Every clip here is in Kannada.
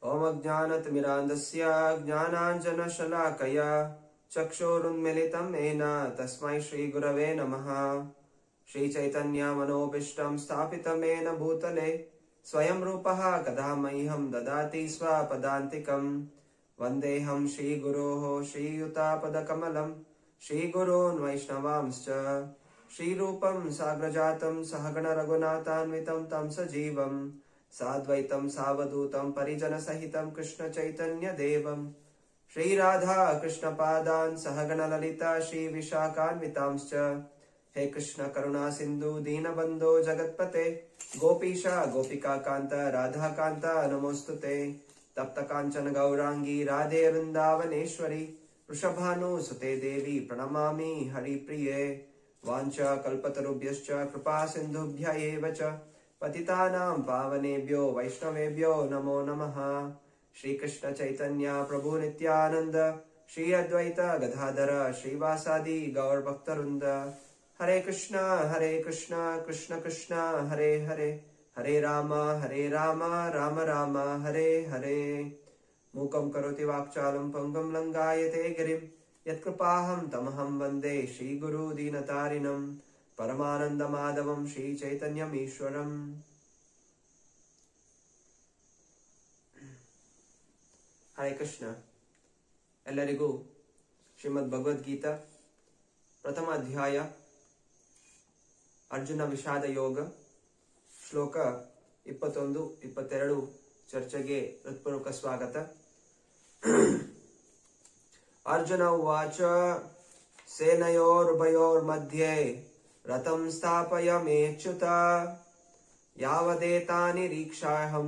ॐ अज्ञानतिमिरान्धस्य ज्ञानाञ्जनशलाकया चक्षुरुन्मिलितं येन तस्मै श्रीगुरवे नमः श्रीचैतन्यमनोभीष्टं स्थापितं येन भूतले स्वयं रूपः कदा मह्यं ददाति स्वपदान्तिकम् वन्देऽहं श्रीगुरोः श्रीयुतापदकमलं श्रीगुरोन् वैष्णवांश्च श्रीरूपं साग्रजातं सहगणरघुनाथान्वितं तं सजीवम् साद्वैतं सावधूतं परिजनसहितं कृष्णचैतन्यदेवम् श्रीराधा कृष्णपादान् सहगणललिता श्रीविशाखान्वितांश्च हे कृष्ण करुणा सिन्धु दीनबन्धो जगत्पते गोपीश गोपिकान्त राधाकान्त नमोऽस्तु ते तप्तकाञ्चन गौराङ्गी राधे वृन्दावनेश्वरि वृषभानुसुते देवी प्रणमामि हरिप्रिये वाञ्छ कल्पतरुभ्यश्च कृपा सिन्धुभ्य एव च पतितानां पावनेभ्यो वैष्णवेभ्यो नमो नमः श्रीकृष्ण चैतन्य प्रभु नित्यानन्द श्री अद्वैत गदाधर श्रीवासादि गौरभक्तवृन्द हरे कृष्ण हरे कृष्ण कृष्ण कृष्ण हरे हरे हरे राम हरे राम राम राम हरे हरे मूकं करोति वाक्चालं पङ्गुं लङ्गायते गिरिं यत्कृपाहं तमहं वन्दे श्रीगुरुदीनतारिणं परमानन्दमाधवं श्रीचैतन्यमीश्वरम् ಹರೇ ಕೃಷ್ಣ ಎಲ್ಲರಿಗೂ ಶ್ರೀಮದ್ ಭಗವದ್ಗೀತಾ ಪ್ರಥಮ ಅಧ್ಯಾಯ ಅರ್ಜುನ ವಿಷಾದ ಯೋಗ ಶ್ಲೋಕ ಇಪ್ಪತ್ತೊಂದು ಇಪ್ಪತ್ತೆರಡು ಚರ್ಚೆಗೆ ಹೃತ್ಪೂರ್ವಕ ಸ್ವಾಗತ ಅರ್ಜುನ ಉವಾಚ ಸೇನಯೋರುಭಯೋರ್मध्ये ರಥಂ ಸ್ಥಾಪಯ ಮೇಚ್ಯುತ ಯಾವದೇತಾನಿರೀಕ್ಷಾಹಂ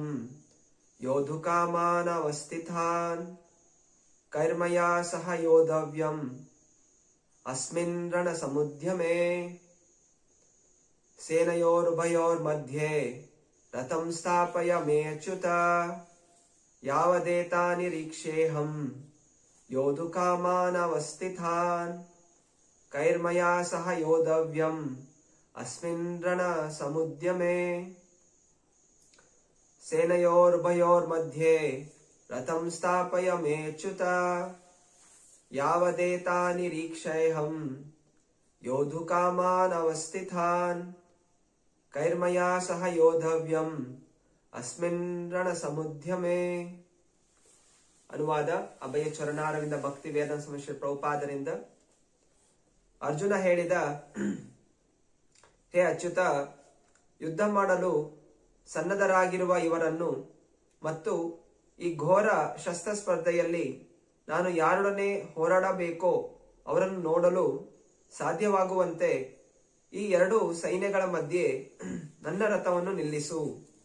योधुकामानवस्थितान् कर्मया सह योधव्यम् अस्मिन् रणसमुद्यमे सेनयोरुभयोर्मध्ये रथं स्थापय मेऽच्युत यावदेतानिरीक्षेऽहम् योधुकामानवस्थितान् कैर्मया सह योधव्यम् अस्मिन् रणसमुद्यमे सेनयोर्भयोर्मध्ये रथं स्थापय मेच्युत यावदेतानिरीक्षेऽहम् योधुकामानवस्थितान् कैर्मया सह योधव्यम् अस्मिन् ರಣಸಮುದ್ಯಮೇ ಅನುವಾದ ಅಭಯ ಚರಣಾರವಿಂದ ಭಕ್ತಿ ವೇದ ಸಮಶ್ರೀ ಪ್ರಭುಪಾದರಿಂದ ಅರ್ಜುನ ಹೇಳಿದ ಹೇ ಅಚ್ಯುತ ಯುದ್ಧ ಮಾಡಲು ಸನ್ನದ್ಧರಾಗಿರುವ ಇವರನ್ನು ಮತ್ತು ಈ ಘೋರ ಶಸ್ತ್ರ ಸ್ಪರ್ಧೆಯಲ್ಲಿ ನಾನು ಯಾರೊಡನೆ ಹೋರಾಡಬೇಕೋ ಅವರನ್ನು ನೋಡಲು ಸಾಧ್ಯವಾಗುವಂತೆ ಈ ಎರಡು ಸೈನ್ಯಗಳ ಮಧ್ಯೆ ನನ್ನ ರಥವನ್ನು ನಿಲ್ಲಿಸು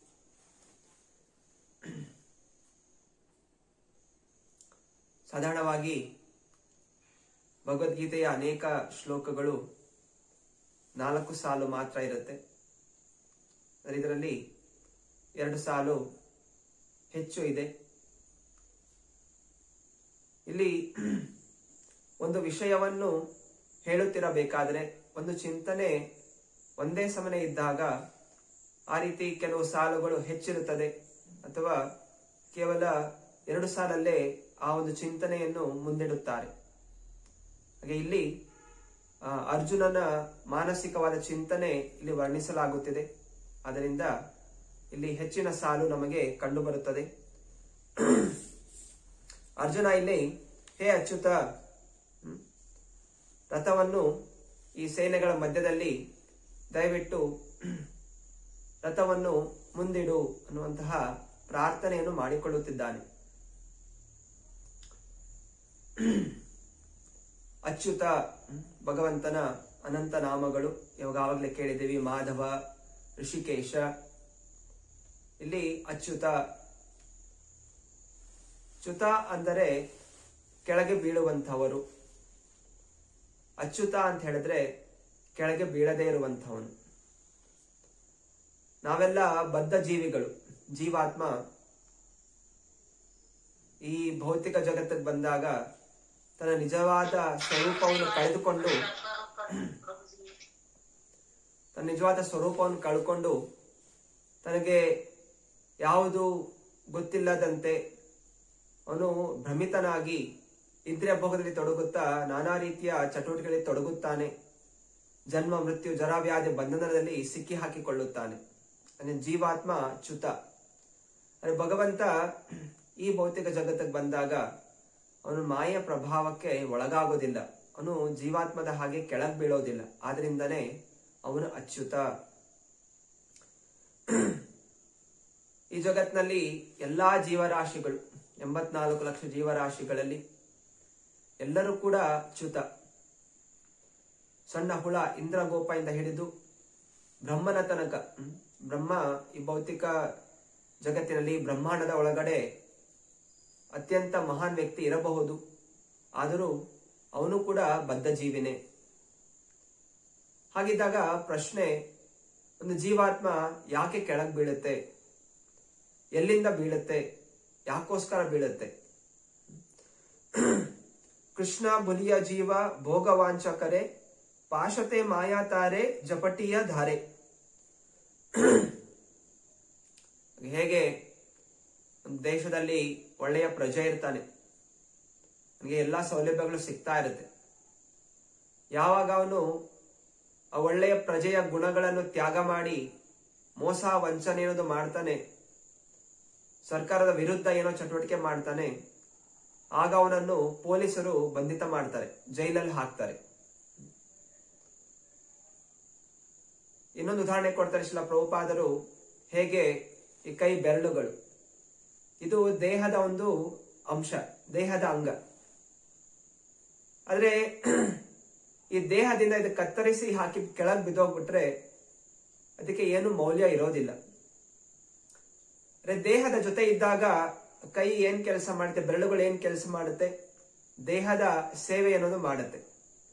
ಸಾಧಾರಣವಾಗಿ ಭಗವದ್ಗೀತೆಯ ಅನೇಕ ಶ್ಲೋಕಗಳು ನಾಲ್ಕು ಸಾಲು ಮಾತ್ರ ಇರುತ್ತೆ ಇದರಲ್ಲಿ ಎರಡು ಸಾಲು ಹೆಚ್ಚು ಇದೆ ಇಲ್ಲಿ ಒಂದು ವಿಷಯವನ್ನು ಹೇಳುತ್ತಿರಬೇಕಾದರೆ ಒಂದು ಚಿಂತನೆ ಒಂದೇ ಸಮನೆ ಇದ್ದಾಗ ಆ ರೀತಿ ಕೆಲವು ಸಾಲುಗಳು ಹೆಚ್ಚಿರುತ್ತದೆ ಅಥವಾ ಕೇವಲ ಎರಡು ಸಾಲಲ್ಲೇ ಆ ಒಂದು ಚಿಂತನೆಯನ್ನು ಮುಂದಿಡುತ್ತಾರೆ ಹಾಗೆ ಇಲ್ಲಿ ಆ, ಅರ್ಜುನನ ಮಾನಸಿಕವಾದ ಚಿಂತನೆ ಇಲ್ಲಿ ವರ್ಣಿಸಲಾಗುತ್ತಿದೆ ಅದರಿಂದ ಇಲ್ಲಿ ಹೆಚ್ಚಿನ ಸಾಲು ನಮಗೆ ಕಂಡುಬರುತ್ತದೆ ಅರ್ಜುನ ಇಲ್ಲಿ ಹೇ ಅಚ್ಯುತ ಹ್ಮ್, ರಥವನ್ನು ಈ ಸೇನೆಗಳ ಮಧ್ಯದಲ್ಲಿ ದಯವಿಟ್ಟು ರಥವನ್ನು ಮುಂದಿಡು ಅನ್ನುವಂತಹ ಪ್ರಾರ್ಥನೆಯನ್ನು ಮಾಡಿಕೊಳ್ಳುತ್ತಿದ್ದಾನೆ ಅಚ್ಯುತ ಹ್ಮ್, ಭಗವಂತನ ಅನಂತ ನಾಮಗಳು ಇವಾಗಲೇ ಕೇಳಿದ್ದೀವಿ ಮಾಧವ ಋಷಿಕೇಶ ಇಲ್ಲಿ ಅಚ್ಯುತ ಚ್ಯುತ ಅಂದರೆ ಕೆಳಗೆ ಬೀಳುವಂಥವರು ಅಚ್ಯುತ ಅಂತ ಹೇಳಿದ್ರೆ ಕೆಳಗೆ ಬೀಳದೇ ಇರುವಂಥವನು ನಾವೆಲ್ಲ ಬದ್ಧ ಜೀವಿಗಳು ಜೀವಾತ್ಮ ಈ ಭೌತಿಕ ಜಗತ್ತಿಗೆ ಬಂದಾಗ ತನ್ನ ನಿಜವಾದ ಸ್ವರೂಪವನ್ನು ಕಳೆದುಕೊಂಡು ತನ್ನ ನಿಜವಾದ ಸ್ವರೂಪವನ್ನು ಕಳ್ಕೊಂಡು ತನಗೆ ಯಾವುದು ಗೊತ್ತಿಲ್ಲದಂತೆ ಅವನು ಭ್ರಮಿತನಾಗಿ ಇಂದ್ರಿಯ ಭೋಗದಲ್ಲಿ ತೊಡಗುತ್ತಾ ನಾನಾ ರೀತಿಯ ಚಟುವಟಿಕೆಗಳಲ್ಲಿ ತೊಡಗುತ್ತಾನೆ ಜನ್ಮ ಮೃತ್ಯು ಜರಾವ್ಯಾಧಿ ಬಂಧನದಲ್ಲಿ ಸಿಕ್ಕಿ ಹಾಕಿಕೊಳ್ಳುತ್ತಾನೆ ಅಂದ್ರೆ ಜೀವಾತ್ಮ ಚ್ಯುತ ಅಂದ್ರೆ ಭಗವಂತ ಈ ಭೌತಿಕ ಜಗತ್ತಿಗೆ ಬಂದಾಗ ಅವನು ಮಾಯ ಪ್ರಭಾವಕ್ಕೆ ಒಳಗಾಗೋದಿಲ್ಲ ಅವನು ಜೀವಾತ್ಮದ ಹಾಗೆ ಕೆಳಗ್ ಬೀಳೋದಿಲ್ಲ ಆದ್ರಿಂದನೇ ಅವನು ಅಚ್ಯುತ ಈ ಜಗತ್ನಲ್ಲಿ ಎಲ್ಲಾ ಜೀವರಾಶಿಗಳು ಎಂಬತ್ನಾಲ್ಕು ಲಕ್ಷ ಜೀವರಾಶಿಗಳಲ್ಲಿ ಎಲ್ಲರೂ ಕೂಡ ಚ್ಯುತ ಸಣ್ಣ ಹುಳ ಇಂದ್ರಗೋಪದಿಂದ ಹಿಡಿದು ಬ್ರಹ್ಮನ ತನಕ ಹ್ಮ್, ಬ್ರಹ್ಮ ಈ ಭೌತಿಕ ಜಗತ್ತಿನಲ್ಲಿ ಬ್ರಹ್ಮಾಂಡದ ಒಳಗಡೆ ಅತ್ಯಂತ ಮಹಾನ್ ವ್ಯಕ್ತಿ ಇರಬಹುದು ಆದರೂ ಅವನು ಕೂಡ ಬದ್ಧ ಜೀವಿನೇ ಹಾಗಿದ್ದಾಗ ಪ್ರಶ್ನೆ ಒಂದು ಜೀವಾತ್ಮ ಯಾಕೆ ಕೆಳಗ್ ಬೀಳುತ್ತೆ ಎಲ್ಲಿಂದ ಬೀಳುತ್ತೆ ಯಾಕೋಸ್ಕರ ಬೀಳುತ್ತೆ ಕೃಷ್ಣ ಬುಲಿಯ ಜೀವ ಭೋಗವಾಂಚಕರೆ ಪಾಶತೆ ಮಾಯಾತಾರೆ ಜಪಟಿಯ ಧಾರೆ ಹೇಗೆ ಒಂದು ದೇಶದಲ್ಲಿ ಒಳ್ಳೆಯ ಪ್ರಜೆ ಇರ್ತಾನೆ ನನಗೆ ಎಲ್ಲಾ ಸೌಲಭ್ಯಗಳು ಸಿಗ್ತಾ ಇರುತ್ತೆ ಯಾವಾಗ ಅವನು ಆ ಒಳ್ಳೆಯ ಪ್ರಜೆಯ ಗುಣಗಳನ್ನು ತ್ಯಾಗ ಮಾಡಿ ಮೋಸ ವಂಚನೆ ಅನ್ನೋದು ಮಾಡ್ತಾನೆ ಸರ್ಕಾರದ ವಿರುದ್ಧ ಏನೋ ಚಟುವಟಿಕೆ ಮಾಡ್ತಾನೆ ಆಗ ಅವನನ್ನು ಪೊಲೀಸರು ಬಂಧಿತ ಮಾಡ್ತಾರೆ ಜೈಲಲ್ಲಿ ಹಾಕ್ತಾರೆ ಇನ್ನೊಂದು ಉದಾಹರಣೆ ಕೊಡ್ತಾರೆ ಶಿಲ ಪ್ರಭುಪಾದರು ಹೇಗೆ ಈ ಕೈ ಬೆರಳುಗಳು ಇದು ದೇಹದ ಒಂದು ಅಂಶ ದೇಹದ ಅಂಗ ಆದ್ರೆ ಈ ದೇಹದಿಂದ ಇದು ಕತ್ತರಿಸಿ ಹಾಕಿ ಕೆಳಗ್ ಬಿದ್ದೋಗ್ಬಿಟ್ರೆ ಅದಕ್ಕೆ ಏನು ಮೌಲ್ಯ ಇರೋದಿಲ್ಲ ಅಂದ್ರೆ ದೇಹದ ಜೊತೆ ಇದ್ದಾಗ ಕೈ ಏನ್ ಕೆಲಸ ಮಾಡುತ್ತೆ ಬೆರಳುಗಳು ಏನ್ ಕೆಲಸ ಮಾಡುತ್ತೆ ದೇಹದ ಸೇವೆ ಅನ್ನೋದು ಮಾಡುತ್ತೆ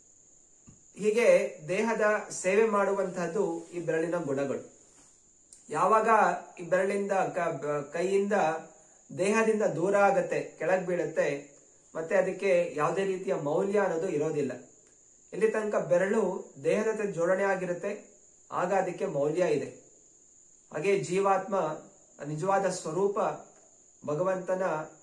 ಹೀಗೆ ದೇಹದ ಸೇವೆ ಮಾಡುವಂತಹದ್ದು ಈ ಬೆರಳಿನ ಗುಣಗಳು ಯಾವಾಗ ಈ ಬೆರಳಿಂದ ಕ- ಬ- ಕೈಯಿಂದ ದೇಹದಿಂದ ದೂರ ಆಗತ್ತೆ ಕೆಳಗ್ ಬೀಳುತ್ತೆ ಮತ್ತೆ ಅದಕ್ಕೆ ಯಾವುದೇ ರೀತಿಯ ಮೌಲ್ಯ ಅನ್ನೋದು ಇರೋದಿಲ್ಲ ಇಲ್ಲಿ ತನಕ ಬೆರಳು ದೇಹದ ಜೊತೆ ಜೋಡಣೆ ಆಗಿರುತ್ತೆ ಆಗ ಅದಕ್ಕೆ ಮೌಲ್ಯ ಇದೆ ಹಾಗೆ ಜೀವಾತ್ಮ ನಿಜವಾದ ಸ್ವರೂಪ ಭಗವಂತನ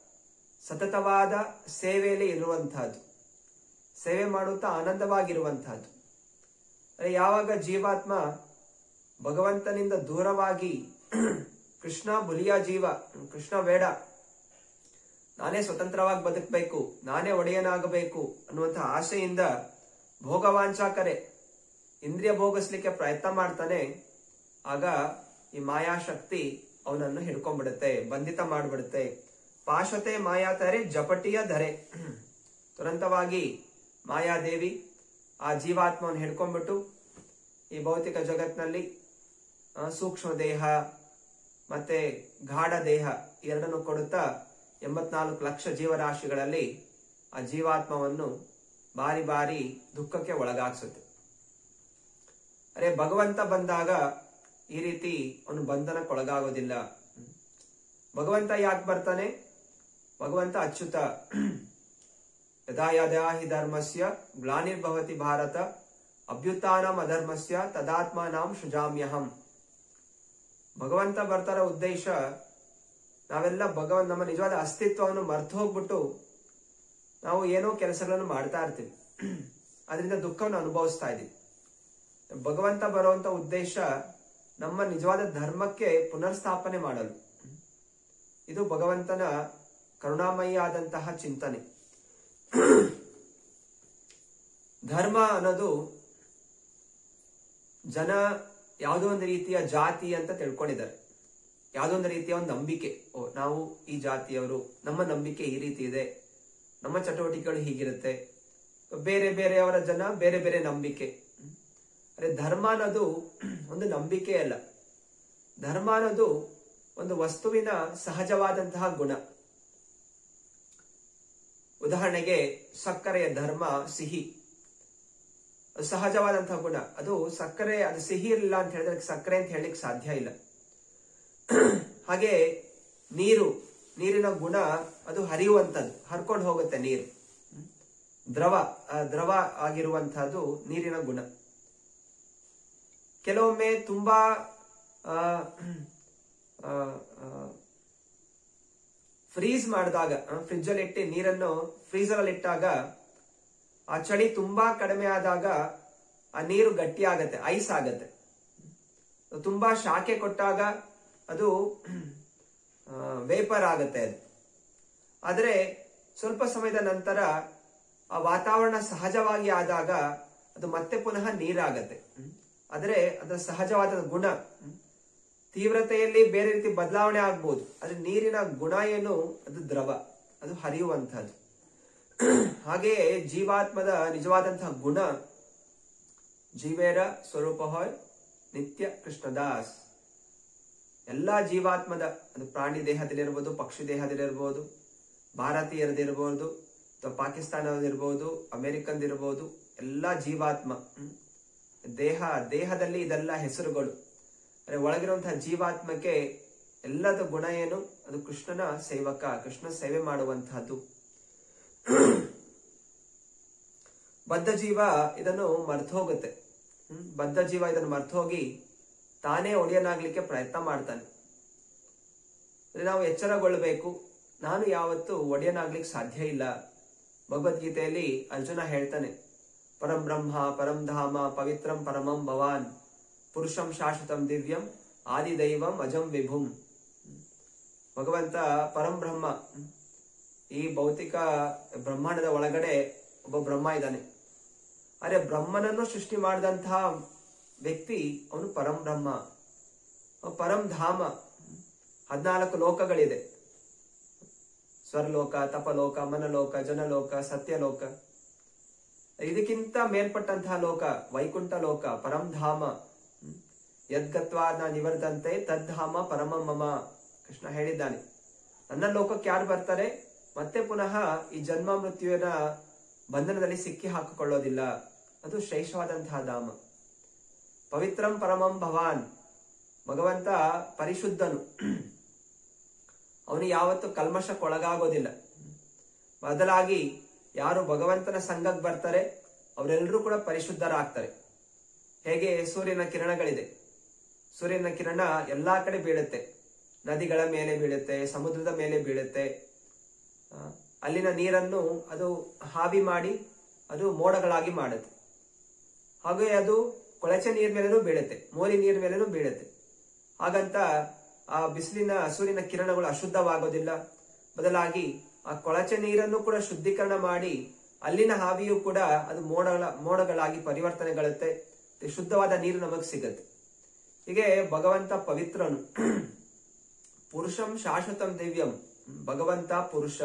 ಸತತವಾದ ಸೇವೆಯಲ್ಲಿ ಇರುವಂತಹದ್ದು ಸೇವೆ ಮಾಡುತ್ತಾ ಆನಂದವಾಗಿರುವಂತಹದ್ದು ಅಂದ್ರೆ ಯಾವಾಗ ಜೀವಾತ್ಮ ಭಗವಂತನಿಂದ ದೂರವಾಗಿ ಕೃಷ್ಣ ಬುಲಿಯ ಜೀವ ಕೃಷ್ಣ ಬೇಡ ನಾನೇ ಸ್ವತಂತ್ರವಾಗಿ ಬದುಕಬೇಕು ನಾನೇ ಒಡೆಯನಾಗಬೇಕು ಅನ್ನುವಂತಹ ಆಸೆಯಿಂದ ಭೋಗವಾಂಚಾಕರೆ ಇಂದ್ರಿಯ ಭೋಗಿಸ್ಲಿಕ್ಕೆ ಪ್ರಯತ್ನ ಮಾಡ್ತಾನೆ ಆಗ ಈ ಮಾಯಾಶಕ್ತಿ ಅವನನ್ನು ಹಿಡ್ಕೊಂಡ್ಬಿಡುತ್ತೆ ಬಂಧಿತ ಮಾಡ್ಬಿಡುತ್ತೆ ಪಾಶತೆ ಮಾಯಾತಾರೆ ಜಪಟಿಯ ಧರೆ ತುರಂತವಾಗಿ ಮಾಯಾದೇವಿ ಆ ಜೀವಾತ್ಮವನ್ನು ಹಿಡ್ಕೊಂಡ್ಬಿಟ್ಟು ಈ ಭೌತಿಕ ಜಗತ್ನಲ್ಲಿ ಆ, ಸೂಕ್ಷ್ಮ ದೇಹ ಮತ್ತೆ ಗಾಢ ದೇಹ ಎರಡನ್ನು ಕೊಡುತ್ತಾ ಎಂಬತ್ನಾಲ್ಕು ಲಕ್ಷ ಜೀವರಾಶಿಗಳಲ್ಲಿ ಆ ಜೀವಾತ್ಮವನ್ನು ಬಾರಿ ಬಾರಿ ದುಃಖಕ್ಕೆ ಒಳಗಾಗ್ಸುತ್ತೆ ಅರೆ ಭಗವಂತ ಬಂದಾಗ ಈ ರೀತಿ ಅವನು ಬಂಧನಕ್ಕೊಳಗಾಗೋದಿಲ್ಲ ಭಗವಂತ ಯಾಕೆ ಬರ್ತಾನೆ ಭಗವಂತ ಅಚ್ಯುತ ಯದಾ ಯದಾ ಹಿ ಧರ್ಮಸ್ಯ ಗ್ಲಾನಿರ್ಭವತಿ ಭಾರತ ಅಭ್ಯುತ್ಥಾನಂ ಅಧರ್ಮಸ್ಯ ತದಾತ್ಮಾನಾಂ ಸೃಜಾಮ್ಯಹಂ ಭಗವಂತ ಬರ್ತಾರ ಉದ್ದೇಶ ನಾವೆಲ್ಲ ಭಗವಂತ ನಮ್ಮ ನಿಜವಾದ ಅಸ್ತಿತ್ವವನ್ನು ಮರ್ತು ಹೋಗ್ಬಿಟ್ಟು ನಾವು ಏನೋ ಕೆಲಸಗಳನ್ನು ಮಾಡ್ತಾ ಇರ್ತೀವಿ ಅದರಿಂದ ದುಃಖವನ್ನು ಅನುಭವಿಸ್ತಾ ಇದ್ದೀವಿ ಭಗವಂತ ಬರುವಂತ ಉದ್ದೇಶ ನಮ್ಮ ನಿಜವಾದ ಧರ್ಮಕ್ಕೆ ಪುನರ್ಸ್ಥಾಪನೆ ಮಾಡಲು ಇದು ಭಗವಂತನ ಕರುಣಾಮಯಿ ಆದಂತಹ ಚಿಂತನೆ ಧರ್ಮ ಅನ್ನೋದು ಜನ ಯಾವುದೋ ಒಂದು ರೀತಿಯ ಜಾತಿ ಅಂತ ತಿಳ್ಕೊಂಡಿದ್ದಾರೆ ಯಾವುದೋ ಒಂದು ರೀತಿಯ ಒಂದು ನಂಬಿಕೆ ಓ ನಾವು ಈ ಜಾತಿಯವರು ನಮ್ಮ ನಂಬಿಕೆ ಈ ರೀತಿ ಇದೆ ನಮ್ಮ ಚಟುವಟಿಕೆಗಳು ಹೀಗಿರುತ್ತೆ ಬೇರೆ ಬೇರೆಯವರ ಜನ ಬೇರೆ ಬೇರೆ ನಂಬಿಕೆ ಅರೆ ಧರ್ಮ ಅನ್ನೋದು ಒಂದು ನಂಬಿಕೆ ಅಲ್ಲ ಧರ್ಮ ಅನ್ನೋದು ಒಂದು ವಸ್ತುವಿನ ಸಹಜವಾದಂತಹ ಗುಣ ಉದಾಹರಣೆಗೆ ಸಕ್ಕರೆಯ ಧರ್ಮ ಸಿಹಿ ಅದು ಸಹಜವಾದಂತಹ ಗುಣ ಅದು ಸಕ್ಕರೆ ಅದು ಸಿಹಿ ಇರಲಿಲ್ಲ ಅಂತ ಹೇಳಿದ್ರೆ ಅದಕ್ಕೆ ಸಕ್ಕರೆ ಅಂತ ಹೇಳಲಿಕ್ಕೆ ಸಾಧ್ಯ ಇಲ್ಲ ಹಾಗೆ ನೀರು ನೀರಿನ ಗುಣ ಅದು ಹರಿಯುವಂಥದ್ದು ಹರ್ಕೊಂಡು ಹೋಗುತ್ತೆ ನೀರು ದ್ರವ ಆ ದ್ರವ ಆಗಿರುವಂತಹದ್ದು ನೀರಿನ ಗುಣ ಕೆಲವೊಮ್ಮೆ ತುಂಬಾ ಫ್ರೀಸ್ ಮಾಡಿದಾಗ ಫ್ರಿಜ್ ಅಲ್ಲಿ ಇಟ್ಟು ನೀರನ್ನು ಫ್ರೀಸರ್ ಅಲ್ಲಿ ಇಟ್ಟಾಗ ಆ ಚಳಿ ತುಂಬಾ ಕಡಿಮೆ ಆದಾಗ ಆ ನೀರು ಗಟ್ಟಿ ಆಗತ್ತೆ ಐಸ್ ಆಗತ್ತೆ ತುಂಬಾ ಶಾಖೆ ಕೊಟ್ಟಾಗ ಅದು ವೇಪರ್ ಆಗತ್ತೆ ಅದು ಆದರೆ ಸ್ವಲ್ಪ ಸಮಯದ ನಂತರ ಆ ವಾತಾವರಣ ಸಹಜವಾಗಿ ಆದಾಗ ಅದು ಮತ್ತೆ ಪುನಃ ನೀರಾಗತ್ತೆ ಆದರೆ ಅದರ ಸಹಜವಾದ ಗುಣ ತೀವ್ರತೆಯಲ್ಲಿ ಬೇರೆ ರೀತಿ ಬದಲಾವಣೆ ಆಗ್ಬೋದು ಆದ್ರೆ ನೀರಿನ ಗುಣ ಏನು ಅದು ದ್ರವ ಅದು ಹರಿಯುವಂತಹದ್ದು ಹಾಗೆಯೇ ಜೀವಾತ್ಮದ ನಿಜವಾದಂತಹ ಗುಣ ಜೀವೇರ ಸ್ವರೂಪ ಹೊಯ್ ನಿತ್ಯ ಕೃಷ್ಣದಾಸ್ ಎಲ್ಲಾ ಜೀವಾತ್ಮದ ಅದು ಪ್ರಾಣಿ ದೇಹದಲ್ಲಿರ್ಬೋದು ಪಕ್ಷಿ ದೇಹದಲ್ಲಿರ್ಬೋದು ಭಾರತೀಯರದಿರ್ಬೋದು ಅಥವಾ ಪಾಕಿಸ್ತಾನದಿರ್ಬೋದು ಅಮೆರಿಕನ್ದಿರ್ಬೋದು ಎಲ್ಲಾ ಜೀವಾತ್ಮ ಹ್ಮ್. ದೇಹ ದೇಹದಲ್ಲಿ ಇದೆಲ್ಲ ಹೆಸರುಗಳು ಅಂದ್ರೆ ಒಳಗಿರುವಂತಹ ಜೀವಾತ್ಮಕ್ಕೆ ಎಲ್ಲದ ಗುಣ ಏನು ಅದು ಕೃಷ್ಣನ ಸೇವಕ ಕೃಷ್ಣ ಸೇವೆ ಮಾಡುವಂತಹದ್ದು ಬದ್ಧ ಜೀವ ಇದನ್ನು ಮರ್ತೋಗುತ್ತೆ ಹ್ಮ್ ಬದ್ಧ ಜೀವ ಇದನ್ನು ಮರ್ತೋಗಿ ತಾನೇ ಒಡೆಯನಾಗ್ಲಿಕ್ಕೆ ಪ್ರಯತ್ನ ಮಾಡ್ತಾನೆ ಅಂದ್ರೆ ನಾವು ಎಚ್ಚರಗೊಳ್ಳಬೇಕು ನಾನು ಯಾವತ್ತೂ ಒಡೆಯನಾಗ್ಲಿಕ್ಕೆ ಸಾಧ್ಯ ಇಲ್ಲ ಭಗವದ್ಗೀತೆಯಲ್ಲಿ ಅರ್ಜುನ ಹೇಳ್ತಾನೆ ಪರಂ ಬ್ರಹ್ಮ ಪರಂ ಧಾಮ ಪವಿತ್ರಂ ಪರಮಂ ಭವಾನ್ ಪುರುಷಂ ಶಾಶ್ವತಂ ದಿವ್ಯಂ ಆದಿದೈವಂ ಅಜಂ ವಿಭುಂ ಭಗವಂತ ಪರಂ ಬ್ರಹ್ಮ ಈ ಭೌತಿಕ ಬ್ರಹ್ಮಾಂಡದ ಒಳಗಡೆ ಒಬ್ಬ ಬ್ರಹ್ಮ ಇದ್ದಾನೆ ಅರೆ ಬ್ರಹ್ಮನನ್ನು ಸೃಷ್ಟಿ ಮಾಡಿದಂತಹ ವ್ಯಕ್ತಿ ಅವನು ಪರಂ ಬ್ರಹ್ಮ ಅವ ಪರಂ ಧಾಮ ಹದಿನಾಲ್ಕು ಲೋಕಗಳಿದೆ ಸ್ವರ್ಲೋಕ ತಪಲೋಕ ಮನಲೋಕ ಜನಲೋಕ ಸತ್ಯಲೋಕ ಇದಕ್ಕಿಂತ ಮೇಲ್ಪಟ್ಟಂತಹ ಲೋಕ ವೈಕುಂಠ ಲೋಕ ಪರಂಧಾಮ ಹ್ಮ್. ಯದ್ಗತ್ವಾ ನ ನಿವರ್ತಂತೆ ತದ್ಧಾಮ ಪರಮ ಮಮ ಕೃಷ್ಣ ಹೇಳಿದ್ದಾನೆ ನನ್ನ ಲೋಕಕ್ಕೆ ಯಾರು ಬರ್ತಾರೆ ಮತ್ತೆ ಪುನಃ ಈ ಜನ್ಮ ಮೃತ್ಯುವಿನ ಬಂಧನದಲ್ಲಿ ಸಿಕ್ಕಿ ಹಾಕಿಕೊಳ್ಳೋದಿಲ್ಲ ಅದು ಶ್ರೇಷ್ಠವಾದಂತಹ ಧಾಮ ಪವಿತ್ರಂ ಪರಮಂ ಭವಾನ್ ಭಗವಂತ ಪರಿಶುದ್ಧನು ಅವನು ಯಾವತ್ತು ಕಲ್ಮಶಕ್ಕೊಳಗಾಗೋದಿಲ್ಲ ಬದಲಾಗಿ ಯಾರು ಭಗವಂತನ ಸಂಘಕ್ಕೆ ಬರ್ತಾರೆ ಅವರೆಲ್ಲರೂ ಕೂಡ ಪರಿಶುದ್ಧರಾಗ್ತಾರೆ ಹೇಗೆ ಸೂರ್ಯನ ಕಿರಣಗಳಿದೆ ಸೂರ್ಯನ ಕಿರಣ ಎಲ್ಲಾ ಕಡೆ ಬೀಳುತ್ತೆ ನದಿಗಳ ಮೇಲೆ ಬೀಳುತ್ತೆ ಸಮುದ್ರದ ಮೇಲೆ ಬೀಳುತ್ತೆ ಆ, ಅಲ್ಲಿನ ನೀರನ್ನು ಅದು ಹಾವಿ ಮಾಡಿ ಅದು ಮೋಡಗಳಾಗಿ ಮಾಡುತ್ತೆ ಹಾಗೆ ಅದು ಕೊಳಚೆ ನೀರ್ ಮೇಲೇನೂ ಬೀಳುತ್ತೆ ಮೋರಿ ನೀರ್ ಮೇಲೇನೂ ಬೀಳುತ್ತೆ ಹಾಗಂತ ಆ ಬಿಸಿಲಿನ ಸೂರ್ಯನ ಕಿರಣಗಳು ಅಶುದ್ಧವಾಗೋದಿಲ್ಲ ಬದಲಾಗಿ ಆ ಕೊಳಚೆ ನೀರನ್ನು ಕೂಡ ಶುದ್ಧೀಕರಣ ಮಾಡಿ ಅಲ್ಲಿನ ಹಾವಿಯು ಕೂಡ ಅದು ಮೋಡಗಳ ಮೋಡಗಳಾಗಿ ಪರಿವರ್ತನೆಗೊಳ್ಳುತ್ತೆ ಮತ್ತೆ ಶುದ್ಧವಾದ ನೀರು ನಮಗೆ ಸಿಗುತ್ತೆ ಹೀಗೆ ಭಗವಂತ ಪವಿತ್ರನು ಪುರುಷಂ ಶಾಶ್ವತಂ ದಿವ್ಯಂ ಭಗವಂತ ಪುರುಷ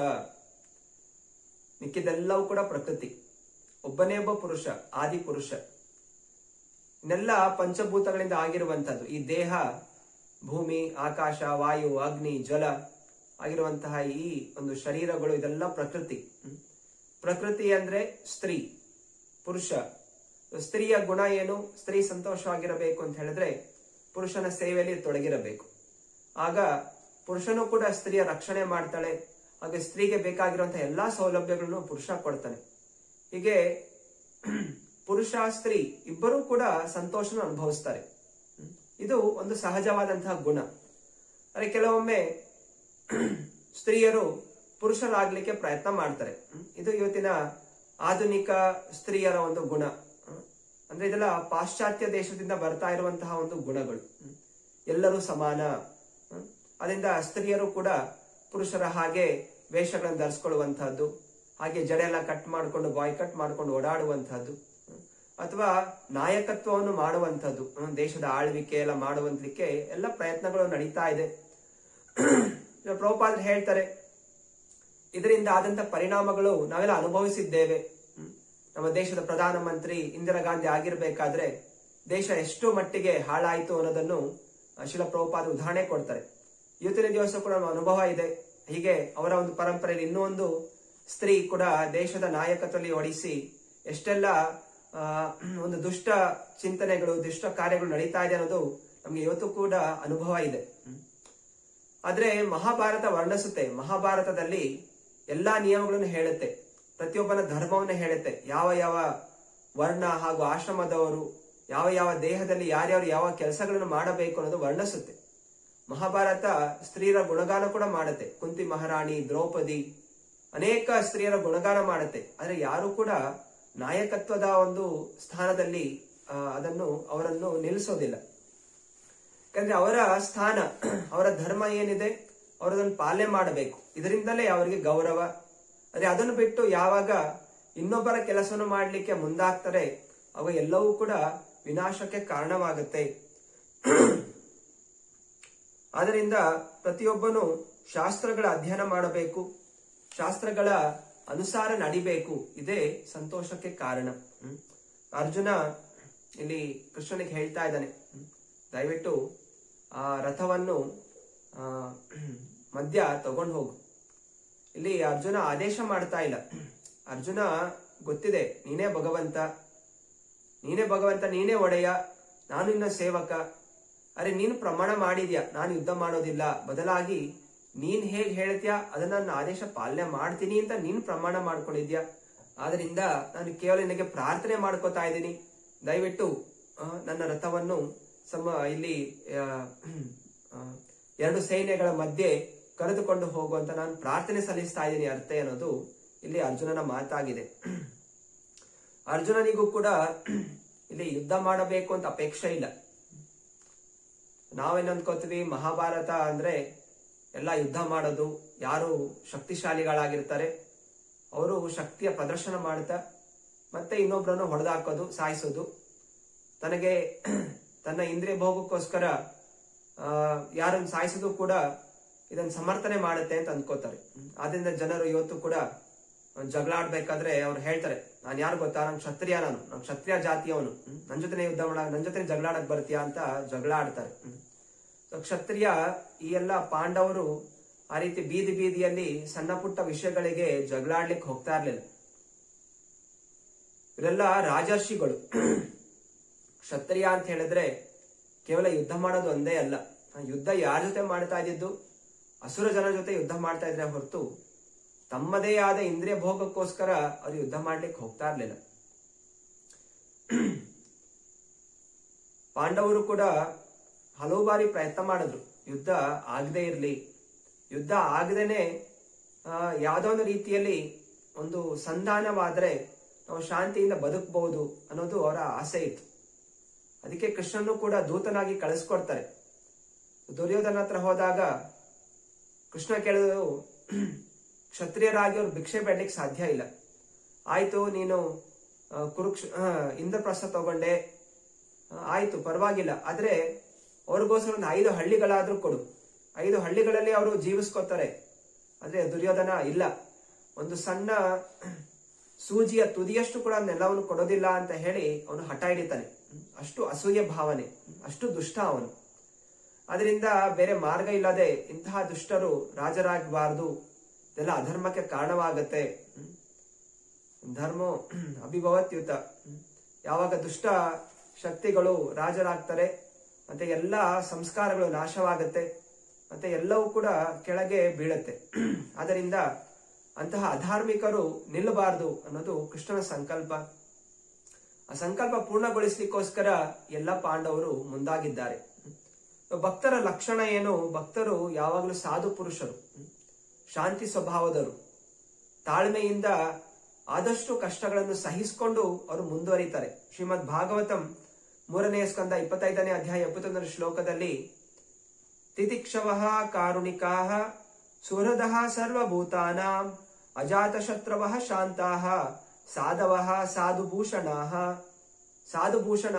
ಮಿಕ್ಕಿದೆಲ್ಲವೂ ಕೂಡ ಪ್ರಕೃತಿ ಒಬ್ಬನೇ ಒಬ್ಬ ಪುರುಷ ಆದಿ ಪುರುಷ ಇನ್ನೆಲ್ಲ ಪಂಚಭೂತಗಳಿಂದ ಆಗಿರುವಂತದ್ದು ಈ ದೇಹ ಭೂಮಿ ಆಕಾಶ ವಾಯು ಅಗ್ನಿ ಜಲ ಆಗಿರುವಂತಹ ಈ ಒಂದು ಶರೀರಗಳು ಇದೆಲ್ಲ ಪ್ರಕೃತಿ ಹ್ಮ್. ಪ್ರಕೃತಿ ಅಂದ್ರೆ ಸ್ತ್ರೀ ಪುರುಷ ಸ್ತ್ರೀಯ ಗುಣ ಏನು ಸ್ತ್ರೀ ಸಂತೋಷವಾಗಿರಬೇಕು ಅಂತ ಹೇಳಿದ್ರೆ ಪುರುಷನ ಸೇವೆಯಲ್ಲಿ ತೊಡಗಿರಬೇಕು ಆಗ ಪುರುಷನು ಕೂಡ ಸ್ತ್ರೀಯ ರಕ್ಷಣೆ ಮಾಡ್ತಾಳೆ ಹಾಗೆ ಸ್ತ್ರೀಗೆ ಬೇಕಾಗಿರುವಂತಹ ಎಲ್ಲಾ ಸೌಲಭ್ಯಗಳನ್ನು ಪುರುಷ ಕೊಡ್ತಾನೆ ಹೀಗೆ ಪುರುಷ ಸ್ತ್ರೀ ಇಬ್ಬರೂ ಕೂಡ ಸಂತೋಷನ ಅನುಭವಿಸ್ತಾರೆ ಹ್ಮ್. ಇದು ಒಂದು ಸಹಜವಾದಂತಹ ಗುಣ ಆದರೆ ಕೆಲವೊಮ್ಮೆ ಸ್ತ್ರೀಯರು ಪುರುಷರಾಗ್ಲಿಕ್ಕೆ ಪ್ರಯತ್ನ ಮಾಡ್ತಾರೆ ಹ್ಮ್. ಇದು ಇವತ್ತಿನ ಆಧುನಿಕ ಸ್ತ್ರೀಯರ ಒಂದು ಗುಣ ಹ್ಮ್. ಅಂದ್ರೆ ಇದೆಲ್ಲ ಪಾಶ್ಚಾತ್ಯ ದೇಶದಿಂದ ಬರ್ತಾ ಇರುವಂತಹ ಒಂದು ಗುಣಗಳು ಹ್ಮ್. ಎಲ್ಲರೂ ಸಮಾನ ಹ್ಮ್. ಅದರಿಂದ ಸ್ತ್ರೀಯರು ಕೂಡ ಪುರುಷರ ಹಾಗೆ ವೇಷಗಳನ್ನು ಧರಿಸ್ಕೊಳ್ಳುವಂತಹದ್ದು ಹಾಗೆ ಜಡೆ ಎಲ್ಲ ಕಟ್ ಮಾಡಿಕೊಂಡು ಬಾಯ್ ಕಟ್ ಮಾಡ್ಕೊಂಡು ಓಡಾಡುವಂತಹದ್ದು ಹ್ಮ್. ಅಥವಾ ನಾಯಕತ್ವವನ್ನು ಮಾಡುವಂಥದ್ದು ಹ್ಮ್. ದೇಶದ ಆಳ್ವಿಕೆ ಎಲ್ಲ ಮಾಡುವಂತಲಿಕ್ಕೆ ಎಲ್ಲ ಪ್ರಯತ್ನಗಳು ನಡೀತಾ ಇದೆ ಇವಾಗ ಪ್ರಭುಪಾದರು ಹೇಳ್ತಾರೆ ಇದರಿಂದ ಆದಂತ ಪರಿಣಾಮಗಳು ನಾವೆಲ್ಲ ಅನುಭವಿಸಿದ್ದೇವೆ ಹ್ಮ್. ನಮ್ಮ ದೇಶದ ಪ್ರಧಾನಮಂತ್ರಿ ಇಂದಿರಾ ಗಾಂಧಿ ಆಗಿರ್ಬೇಕಾದ್ರೆ ದೇಶ ಎಷ್ಟು ಮಟ್ಟಿಗೆ ಹಾಳಾಯಿತು ಅನ್ನೋದನ್ನು ಆ, ಶಿಲ ಪ್ರಭುಪಾದ ಉದಾಹರಣೆ ಕೊಡ್ತಾರೆ ಇವತ್ತಿನ ದಿವಸ ಕೂಡ ನಮ್ಮ ಅನುಭವ ಇದೆ ಹೀಗೆ ಅವರ ಒಂದು ಪರಂಪರೆಯಲ್ಲಿ ಇನ್ನೂ ಒಂದು ಸ್ತ್ರೀ ಕೂಡ ದೇಶದ ನಾಯಕತ್ವದಲ್ಲಿ ಒಡಿಸಿ ಎಷ್ಟೆಲ್ಲ ಆ, ಒಂದು ದುಷ್ಟ ಚಿಂತನೆಗಳು ದುಷ್ಟ ಕಾರ್ಯಗಳು ನಡೀತಾ ಇದೆ ಅನ್ನೋದು ನಮ್ಗೆ ಇವತ್ತು ಕೂಡ ಅನುಭವ ಇದೆ ಹ್ಮ್. ಆದ್ರೆ ಮಹಾಭಾರತ ವರ್ಣಿಸುತ್ತೆ ಮಹಾಭಾರತದಲ್ಲಿ ಎಲ್ಲಾ ನಿಯಮಗಳನ್ನು ಹೇಳುತ್ತೆ ಪ್ರತಿಯೊಬ್ಬನ ಧರ್ಮವನ್ನು ಹೇಳುತ್ತೆ ಯಾವ ಯಾವ ವರ್ಣ ಹಾಗೂ ಆಶ್ರಮದವರು ಯಾವ ಯಾವ ದೇಹದಲ್ಲಿ ಯಾರ್ಯಾರು ಯಾವ ಕೆಲಸಗಳನ್ನು ಮಾಡಬೇಕು ಅನ್ನೋದು ವರ್ಣಿಸುತ್ತೆ ಮಹಾಭಾರತ ಸ್ತ್ರೀಯರ ಗುಣಗಾನ ಕೂಡ ಮಾಡುತ್ತೆ ಕುಂತಿ ಮಹಾರಾಣಿ ದ್ರೌಪದಿ ಅನೇಕ ಸ್ತ್ರೀಯರ ಗುಣಗಾನ ಮಾಡುತ್ತೆ ಆದ್ರೆ ಯಾರು ಕೂಡ ನಾಯಕತ್ವದ ಒಂದು ಸ್ಥಾನದಲ್ಲಿ ಆ, ಅದನ್ನು ಅವರನ್ನು ನಿಲ್ಲಿಸೋದಿಲ್ಲ ಯಾಕಂದ್ರೆ ಅವರ ಸ್ಥಾನ ಅವರ ಧರ್ಮ ಏನಿದೆ ಅವರದನ್ನು ಪಾಲನೆ ಮಾಡಬೇಕು ಇದರಿಂದಲೇ ಅವರಿಗೆ ಗೌರವ ಅದೇ ಅದನ್ನು ಬಿಟ್ಟು ಯಾವಾಗ ಇನ್ನೊಬ್ಬರ ಕೆಲಸವನ್ನು ಮಾಡಲಿಕ್ಕೆ ಮುಂದಾಗ್ತಾರೆ ಅವ ಎಲ್ಲವೂ ಕೂಡ ವಿನಾಶಕ್ಕೆ ಕಾರಣವಾಗುತ್ತೆ ಆದ್ದರಿಂದ ಪ್ರತಿಯೊಬ್ಬನು ಶಾಸ್ತ್ರಗಳ ಅಧ್ಯಯನ ಮಾಡಬೇಕು ಶಾಸ್ತ್ರಗಳ ಅನುಸಾರ ನಡಿಬೇಕು ಇದೇ ಸಂತೋಷಕ್ಕೆ ಕಾರಣ ಹ್ಮ್. ಅರ್ಜುನ ಇಲ್ಲಿ ಕೃಷ್ಣನಿಗೆ ಹೇಳ್ತಾ ಇದ್ದಾನೆ ಹ್ಮ್. ದಯವಿಟ್ಟು ಆ ರಥವನ್ನು ಆ, ಮಧ್ಯ ತಗೊಂಡು ಹೋಗು ಇಲ್ಲಿ ಅರ್ಜುನ ಆದೇಶ ಮಾಡ್ತಾ ಇಲ್ಲ ಅರ್ಜುನ ಗೊತ್ತಿದೆ ನೀನೇ ಭಗವಂತ ನೀನೇ ಭಗವಂತ ನೀನೇ ಒಡೆಯ ನಾನು ನಿನ್ನ ಸೇವಕ ಅರೆ ನೀನು ಪ್ರಮಾಣ ಮಾಡಿದ್ಯಾ ನಾನು ಯುದ್ಧ ಮಾಡೋದಿಲ್ಲ ಬದಲಾಗಿ ನೀನ್ ಹೇಗ್ ಹೇಳ್ತೀಯಾ ಅದನ್ನ ನನ್ನ ಆದೇಶ ಪಾಲನೆ ಮಾಡ್ತೀನಿ ಅಂತ ನೀನ್ ಪ್ರಮಾಣ ಮಾಡ್ಕೊಂಡಿದ್ಯಾ ಆದ್ರಿಂದ ನಾನು ಕೇವಲ ನಿನಗೆ ಪ್ರಾರ್ಥನೆ ಮಾಡ್ಕೋತಾ ಇದ್ದೀನಿ ದಯವಿಟ್ಟು ಆ, ನನ್ನ ರಥವನ್ನು ಸಮ ಇಲ್ಲಿ ಆ, ಆ, ಎರಡು ಸೈನ್ಯಗಳ ಮಧ್ಯೆ ಕರೆದುಕೊಂಡು ಹೋಗುವಂತ ನಾನು ಪ್ರಾರ್ಥನೆ ಸಲ್ಲಿಸ್ತಾ ಇದ್ದೀನಿ ಅರ್ಥ ಅನ್ನೋದು ಇಲ್ಲಿ ಅರ್ಜುನನ ಮಾತಾಗಿದೆ ಅರ್ಜುನನಿಗೂ ಕೂಡ ಇಲ್ಲಿ ಯುದ್ಧ ಮಾಡಬೇಕು ಅಂತ ಅಪೇಕ್ಷೆ ಇಲ್ಲ ನಾವೇನ್ ಅನ್ಕೋತೀವಿ ಮಹಾಭಾರತ ಅಂದ್ರೆ ಎಲ್ಲ ಯುದ್ಧ ಮಾಡೋದು ಯಾರು ಶಕ್ತಿಶಾಲಿಗಳಾಗಿರ್ತಾರೆ ಅವರು ಶಕ್ತಿಯ ಪ್ರದರ್ಶನ ಮಾಡ್ತಾ ಮತ್ತೆ ಇನ್ನೊಬ್ಬರನ್ನು ಹೊಡೆದಾಕೋದು ಸಾಯಿಸೋದು ತನಗೆ ತನ್ನ ಇಂದ್ರಿಯ ಭೋಗಕ್ಕೋಸ್ಕರ ಆ, ಯಾರನ್ನು ಸಾಯಿಸೋದು ಕೂಡ ಇದನ್ನ ಸಮರ್ಥನೆ ಮಾಡುತ್ತೆ ಅಂತ ಅನ್ಕೋತಾರೆ ಆದ್ರಿಂದ ಜನರು ಇವತ್ತು ಕೂಡ ಜಗಳ ಆಡ್ಬೇಕಾದ್ರೆ ಅವ್ರು ಹೇಳ್ತಾರೆ ನಾನು ಯಾರು ಗೊತ್ತಾ ನಾನು ಕ್ಷತ್ರಿಯ ನಾನು ನಾನು ಕ್ಷತ್ರಿಯ ಜಾತಿಯವನು ಹ್ಮ್. ನನ್ ಜೊತೆ ಯುದ್ಧ ಮಾಡ ನನ್ ಜೊತೆ ಜಗಳ ಆಡಕ್ ಬರ್ತೀಯಾ ಅಂತ ಜಗಳ ಆಡ್ತಾರೆ ಹ್ಮ್. So, ಕ್ಷತ್ರಿಯ ಈ ಎಲ್ಲ ಪಾಂಡವರು ಆ ರೀತಿ ಬೀದಿ ಬೀದಿಯಲ್ಲಿ ಸಣ್ಣ ಪುಟ್ಟ ವಿಷಯಗಳಿಗೆ ಜಗಳಾಡ್ಲಿಕ್ಕೆ ಹೋಗ್ತಾ ಇರ್ಲಿಲ್ಲ ಇವರೆಲ್ಲ ರಾಜರ್ಷಿಗಳು ಕ್ಷತ್ರಿಯ ಅಂತ ಹೇಳಿದ್ರೆ ಕೇವಲ ಯುದ್ಧ ಮಾಡೋದು ಒಂದೇ ಅಲ್ಲ ಆ ಯುದ್ಧ ಯಾರ ಜೊತೆ ಮಾಡ್ತಾ ಇದ್ದಿದ್ದು ಅಸುರ ಜನ ಜೊತೆ ಯುದ್ಧ ಮಾಡ್ತಾ ಇದ್ರೆ ಹೊರತು ತಮ್ಮದೇ ಆದ ಇಂದ್ರಿಯ ಭೋಗಕ್ಕೋಸ್ಕರ ಅವರು ಯುದ್ಧ ಮಾಡ್ಲಿಕ್ಕೆ ಹೋಗ್ತಾ ಇರ್ಲಿಲ್ಲ ಪಾಂಡವರು ಕೂಡ ಹಲವು ಬಾರಿ ಪ್ರಯತ್ನ ಮಾಡಿದ್ರು ಯುದ್ಧ ಆಗದೆ ಇರಲಿ ಯುದ್ಧ ಆಗದೇನೆ ಯಾವುದೋ ಒಂದು ರೀತಿಯಲ್ಲಿ ಒಂದು ಸಂಧಾನವಾದ್ರೆ ನಾವು ಶಾಂತಿಯಿಂದ ಬದುಕಬಹುದು ಅನ್ನೋದು ಅವರ ಆಸೆ ಇತ್ತು ಅದಕ್ಕೆ ಕೃಷ್ಣನು ಕೂಡ ದೂತನಾಗಿ ಕಳಿಸ್ಕೊಡ್ತಾರೆ ದುರ್ಯೋಧನ ಹತ್ರ ಹೋದಾಗ ಕೃಷ್ಣ ಕೇಳಿದ್ರು ಕ್ಷತ್ರಿಯರಾಗಿ ಅವ್ರು ಭಿಕ್ಷೆ ಬೇಡಲಿಕ್ಕೆ ಸಾಧ್ಯ ಇಲ್ಲ ಆಯ್ತು ನೀನು ಆ, ಕುರುಕ್ಷ ಆ, ಇಂದ್ರಪ್ರಸ್ಥ ತಗೊಂಡೆ ಆ, ಆಯ್ತು ಪರವಾಗಿಲ್ಲ ಆದ್ರೆ ಅವ್ರಿಗೋಸ್ಕರ ಒಂದು ಐದು ಹಳ್ಳಿಗಳಾದ್ರೂ ಕೊಡು ಐದು ಹಳ್ಳಿಗಳಲ್ಲಿ ಅವರು ಜೀವಿಸ್ಕೋತಾರೆ ಆದ್ರೆ ದುರ್ಯೋಧನ ಇಲ್ಲ ಒಂದು ಸಣ್ಣ ಸೂಜಿಯ ತುದಿಯಷ್ಟು ಕೂಡ ನೆಲವನ್ನು ಕೊಡೋದಿಲ್ಲ ಅಂತ ಹೇಳಿ ಅವನು ಹಠ ಹಿಡಿತಾನೆ ಅಷ್ಟು ಅಸೂಯೆ ಭಾವನೆ ಅಷ್ಟು ದುಷ್ಟ ಅವನು ಅದರಿಂದ ಬೇರೆ ಮಾರ್ಗ ಇಲ್ಲದೆ ಇಂತಹ ದುಷ್ಟರು ರಾಜರಾಗಬಾರದು ಇದೆಲ್ಲ ಅಧರ್ಮಕ್ಕೆ ಕಾರಣವಾಗತ್ತೆ ಧರ್ಮ ಅಭಿಭವತ್ಯುತ ಯಾವಾಗ ದುಷ್ಟ ಶಕ್ತಿಗಳು ರಾಜರಾಗ್ತಾರೆ ಮತ್ತೆ ಎಲ್ಲ ಸಂಸ್ಕಾರಗಳು ನಾಶವಾಗತ್ತೆ ಮತ್ತೆ ಎಲ್ಲವೂ ಕೂಡ ಕೆಳಗೆ ಬೀಳತ್ತೆ ಆದ್ದರಿಂದ ಅಂತಹ ಅಧಾರ್ಮಿಕರು ನಿಲ್ಲಬಾರದು ಅನ್ನೋದು ಕೃಷ್ಣನ ಸಂಕಲ್ಪ ಆ ಸಂಕಲ್ಪ ಪೂರ್ಣಗೊಳಿಸ್ಲಿಕ್ಕೋಸ್ಕರ ಎಲ್ಲ ಪಾಂಡವರು ಮುಂದಾಗಿದ್ದಾರೆ ಭಕ್ತರ ಲಕ್ಷಣ ಏನು ಭಕ್ತರು ಯಾವಾಗಲೂ ಸಾಧು ಪುರುಷರು ಶಾಂತಿ ಸ್ವಭಾವದರು ತಾಳ್ಮೆಯಿಂದ ಆದಷ್ಟು ಕಷ್ಟಗಳನ್ನು ಸಹಿಸಿಕೊಂಡು ಅವರು ಮುಂದುವರಿತಾರೆ ಶ್ರೀಮದ್ ಭಾಗವತಂ ಮೂರನೆಯ ಸ್ಕಂದ ಇಪ್ಪತ್ತೈದನೇ ಅಧ್ಯಾಯ ಎಪ್ಪತ್ತೊಂದನೇ ಶ್ಲೋಕದಲ್ಲಿ ತಿತಿಕ್ಷವ ಕಾರುಣಿಕಾ ಸುಹೃದ ಸರ್ವಭೂತಾನಾಂ ಅಜಾತಶತ್ರವ ಶಾಂತಾ ಸಾಧವ ಸಾಧುಭೂಷಣ ಸಾಧುಭೂಷಣ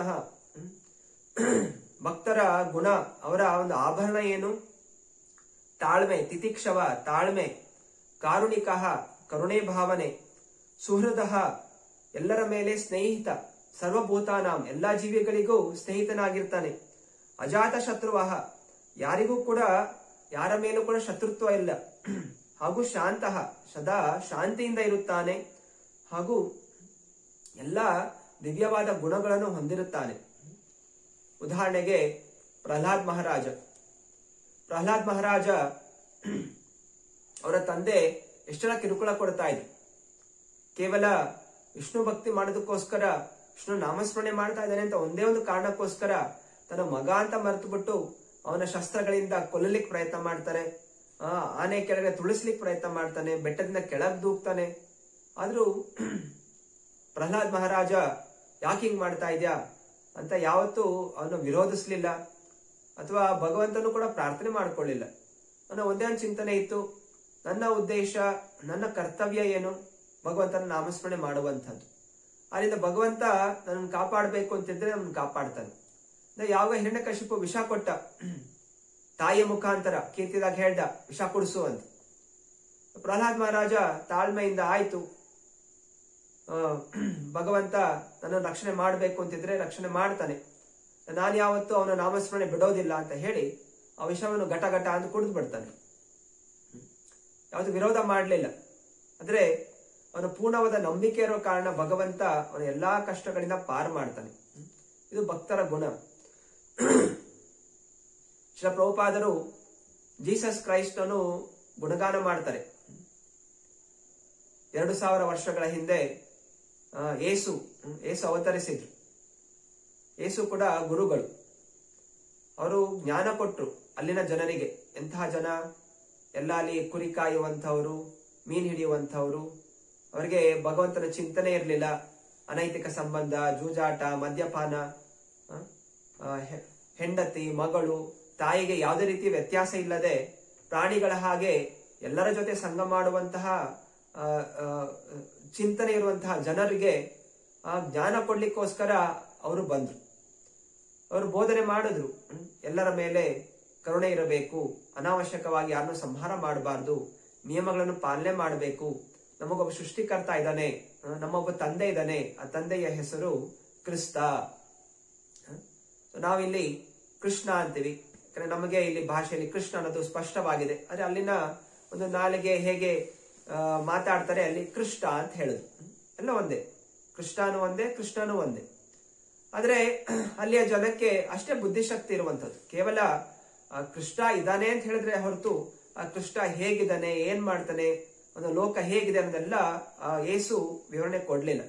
ಭಕ್ತರ ಗುಣ ಅವರ ಒಂದು ಆಭರಣ ಏನು ತಾಳ್ಮೆ ತಿತಿಕ್ಷವ ತಾಳ್ಮೆ ಕಾರುಣಿಕ ಕರುಣೆ ಭಾವನೆ ಸುಹೃದ ಎಲ್ಲರ ಮೇಲೆ ಸ್ನೇಹಿತ ಸರ್ವಭೂತಾನಾಂ ಎಲ್ಲಾ ಜೀವಿಗಳಿಗೂ ಸ್ನೇಹಿತನಾಗಿರ್ತಾನೆ ಅಜಾತ ಶತ್ರುವ ಯಾರಿಗೂ ಕೂಡ ಯಾರ ಮೇಲೂ ಕೂಡ ಶತ್ರುತ್ವ ಇಲ್ಲ ಹಾಗೂ ಶಾಂತಃ ಸದಾ ಶಾಂತಿಯಿಂದ ಇರುತ್ತಾನೆ ಹಾಗೂ ಎಲ್ಲ ದಿವ್ಯವಾದ ಗುಣಗಳನ್ನು ಹೊಂದಿರುತ್ತಾನೆ ಉದಾಹರಣೆಗೆ ಪ್ರಹ್ಲಾದ್ ಮಹಾರಾಜ ಪ್ರಹ್ಲಾದ್ ಮಹಾರಾಜ ಅವರ ತಂದೆ ಎಷ್ಟೆಲ್ಲ ಕಿರುಕುಳ ಕೊಡ್ತಾ ಇದ್ರು ಕೇವಲ ವಿಷ್ಣು ಭಕ್ತಿ ಮಾಡೋದಕ್ಕೋಸ್ಕರ ವಿಷ್ಣು ನಾಮಸ್ಮರಣೆ ಮಾಡ್ತಾ ಇದ್ದಾನೆ ಅಂತ ಒಂದೇ ಒಂದು ಕಾರಣಕ್ಕೋಸ್ಕರ ತನ್ನ ಮಗ ಅಂತ ಮರೆತು ಬಿಟ್ಟು ಅವನ ಶಸ್ತ್ರಗಳಿಂದ ಕೊಲ್ಲಲಿಕ್ಕೆ ಪ್ರಯತ್ನ ಮಾಡ್ತಾರೆ ಆ ಆನೆ ಕೆಳಗೆ ತುಳಿಸ್ಲಿಕ್ಕೆ ಪ್ರಯತ್ನ ಮಾಡ್ತಾನೆ ಬೆಟ್ಟದಿಂದ ಕೆಳಗ್ ದೂಕ್ತಾನೆ ಆದ್ರೂ ಪ್ರಹ್ಲಾದ್ ಮಹಾರಾಜ ಯಾಕೆ ಹಿಂಗ್ ಮಾಡ್ತಾ ಇದ್ಯಾ ಅಂತ ಯಾವತ್ತೂ ಅವನು ವಿರೋಧಿಸ್ಲಿಲ್ಲ ಅಥವಾ ಭಗವಂತನು ಕೂಡ ಪ್ರಾರ್ಥನೆ ಮಾಡ್ಕೊಳ್ಳಿಲ್ಲ ಅವನ ಒಂದೇ ಒಂದು ಚಿಂತನೆ ಇತ್ತು ನನ್ನ ಉದ್ದೇಶ ನನ್ನ ಕರ್ತವ್ಯ ಏನು ಭಗವಂತನ ನಾಮಸ್ಮರಣೆ ಮಾಡುವಂಥದ್ದು ಅಲ್ಲಿಂದ ಭಗವಂತ ನನ್ನ ಕಾಪಾಡಬೇಕು ಅಂತಿದ್ರೆ ನನ್ನ ಕಾಪಾಡ್ತಾನೆ ಅಂದ್ರೆ ಯಾವಾಗ ಹಿರಣ್ಯಕಶಿಪು ವಿಷ ಕೊಟ್ಟ ತಾಯಿಯ ಮುಖಾಂತರ ಕೀರ್ತಿದಾಗ ಹೇಳ್ದ ವಿಷ ಕುಡಿಸು ಅಂತ ಪ್ರಹ್ಲಾದ್ ಮಹಾರಾಜ ತಾಳ್ಮೆಯಿಂದ ಆಯ್ತು ಆ, ಭಗವಂತ ನನ್ನನ್ನು ರಕ್ಷಣೆ ಮಾಡಬೇಕು ಅಂತಿದ್ರೆ ರಕ್ಷಣೆ ಮಾಡ್ತಾನೆ ನಾನು ಯಾವತ್ತೂ ಅವನ ನಾಮಸ್ಮರಣೆ ಬಿಡೋದಿಲ್ಲ ಅಂತ ಹೇಳಿ ಆ ವಿಷಯವನ್ನು ಘಟ ಘಟ ಅಂತ ಕುಡಿದು ಬಿಡ್ತಾನೆ ಯಾವುದು ವಿರೋಧ ಮಾಡಲಿಲ್ಲ ಅಂದ್ರೆ ಅವನ ಪೂರ್ಣವಾದ ನಂಬಿಕೆ ಇರೋ ಕಾರಣ ಭಗವಂತ ಅವನ ಎಲ್ಲಾ ಕಷ್ಟಗಳಿಂದ ಪಾರು ಮಾಡ್ತಾನೆ ಇದು ಭಕ್ತರ ಗುಣ ಶ್ರೀ ಪ್ರಭುಪಾದರು ಜೀಸಸ್ ಕ್ರೈಸ್ಟನು ಗುಣಗಾನ ಮಾಡ್ತಾರೆ ಎರಡು ಸಾವಿರ ವರ್ಷಗಳ ಹಿಂದೆ ಆ, ಏಸು ಹ್ಮ್, ಏಸು ಅವತರಿಸಿದ್ರು ಏಸು ಕೂಡ ಗುರುಗಳು ಅವರು ಜ್ಞಾನ ಕೊಟ್ರು ಅಲ್ಲಿನ ಜನರಿಗೆ ಎಂತಹ ಜನ ಎಲ್ಲ ಅಲ್ಲಿ ಕುರಿ ಕಾಯುವಂಥವ್ರು ಮೀನ್ ಹಿಡಿಯುವಂಥವ್ರು ಅವರಿಗೆ ಭಗವಂತನ ಚಿಂತನೆ ಇರಲಿಲ್ಲ ಅನೈತಿಕ ಸಂಬಂಧ ಜೂಜಾಟ ಮದ್ಯಪಾನ ಆ, ಆ, ಹೆ- ಹೆಂಡತಿ ಮಗಳು ತಾಯಿಗೆ ಯಾವುದೇ ರೀತಿ ವ್ಯತ್ಯಾಸ ಇಲ್ಲದೆ ಪ್ರಾಣಿಗಳ ಹಾಗೆ ಎಲ್ಲರ ಜೊತೆ ಸಂಘ ಮಾಡುವಂತಹ ಆ, ಆ, ಚಿಂತನೆ ಇರುವಂತಹ ಜನರಿಗೆ ಆ ಜ್ಞಾನ ಕೊಡ್ಲಿಕ್ಕೋಸ್ಕರ ಅವರು ಬಂದ್ರು ಅವರು ಬೋಧನೆ ಮಾಡಿದ್ರು ಹ್ಮ್. ಎಲ್ಲರ ಮೇಲೆ ಕರುಣೆ ಇರಬೇಕು ಅನಾವಶ್ಯಕವಾಗಿ ಯಾರನ್ನು ಸಂಹಾರ ಮಾಡಬಾರ್ದು ನಿಯಮಗಳನ್ನು ಪಾಲನೆ ಮಾಡಬೇಕು ನಮಗೊಬ್ಬ ಸೃಷ್ಟಿಕರ್ತ ಇದ್ದಾನೆ ಆ, ನಮ್ಮೊಬ್ಬ ತಂದೆ ಇದ್ದಾನೆ ಆ ತಂದೆಯ ಹೆಸರು ಕ್ರಿಸ್ತ ಹ? So ನಾವಿಲ್ಲಿ ಕೃಷ್ಣ ಅಂತೀವಿ ಯಾಕಂದ್ರೆ ನಮಗೆ ಇಲ್ಲಿ ಭಾಷೆಯಲ್ಲಿ ಕೃಷ್ಣ ಅನ್ನೋದು ಸ್ಪಷ್ಟವಾಗಿದೆ ಆದ್ರೆ ಅಲ್ಲಿನ ಒಂದು ನಾಲಿಗೆ ಹೇಗೆ ಆ, ಮಾತಾಡ್ತಾರೆ ಅಲ್ಲಿ ಕೃಷ್ಣ ಅಂತ ಹೇಳುದು ಹ್ಮ್. ಎಲ್ಲ ಒಂದೇ ಕೃಷ್ಣನು ಒಂದೇ ಕೃಷ್ಣನು ಒಂದೇ ಆದ್ರೆ ಅಲ್ಲಿಯ ಜನಕ್ಕೆ ಅಷ್ಟೇ ಬುದ್ಧಿಶಕ್ತಿ ಇರುವಂತದ್ದು ಕೇವಲ ಆ, ಕೃಷ್ಣ ಇದ್ದಾನೆ ಅಂತ ಹೇಳಿದ್ರೆ ಹೊರತು ಆ ಕೃಷ್ಣ ಹೇಗಿದ್ದಾನೆ ಏನ್ ಮಾಡ್ತಾನೆ ಒಂದು ಲೋಕ ಹೇಗಿದೆ ಅನ್ನೋದೆಲ್ಲ ಆ, ಯೇಸು ವಿವರಣೆ ಕೊಡ್ಲಿಲ್ಲ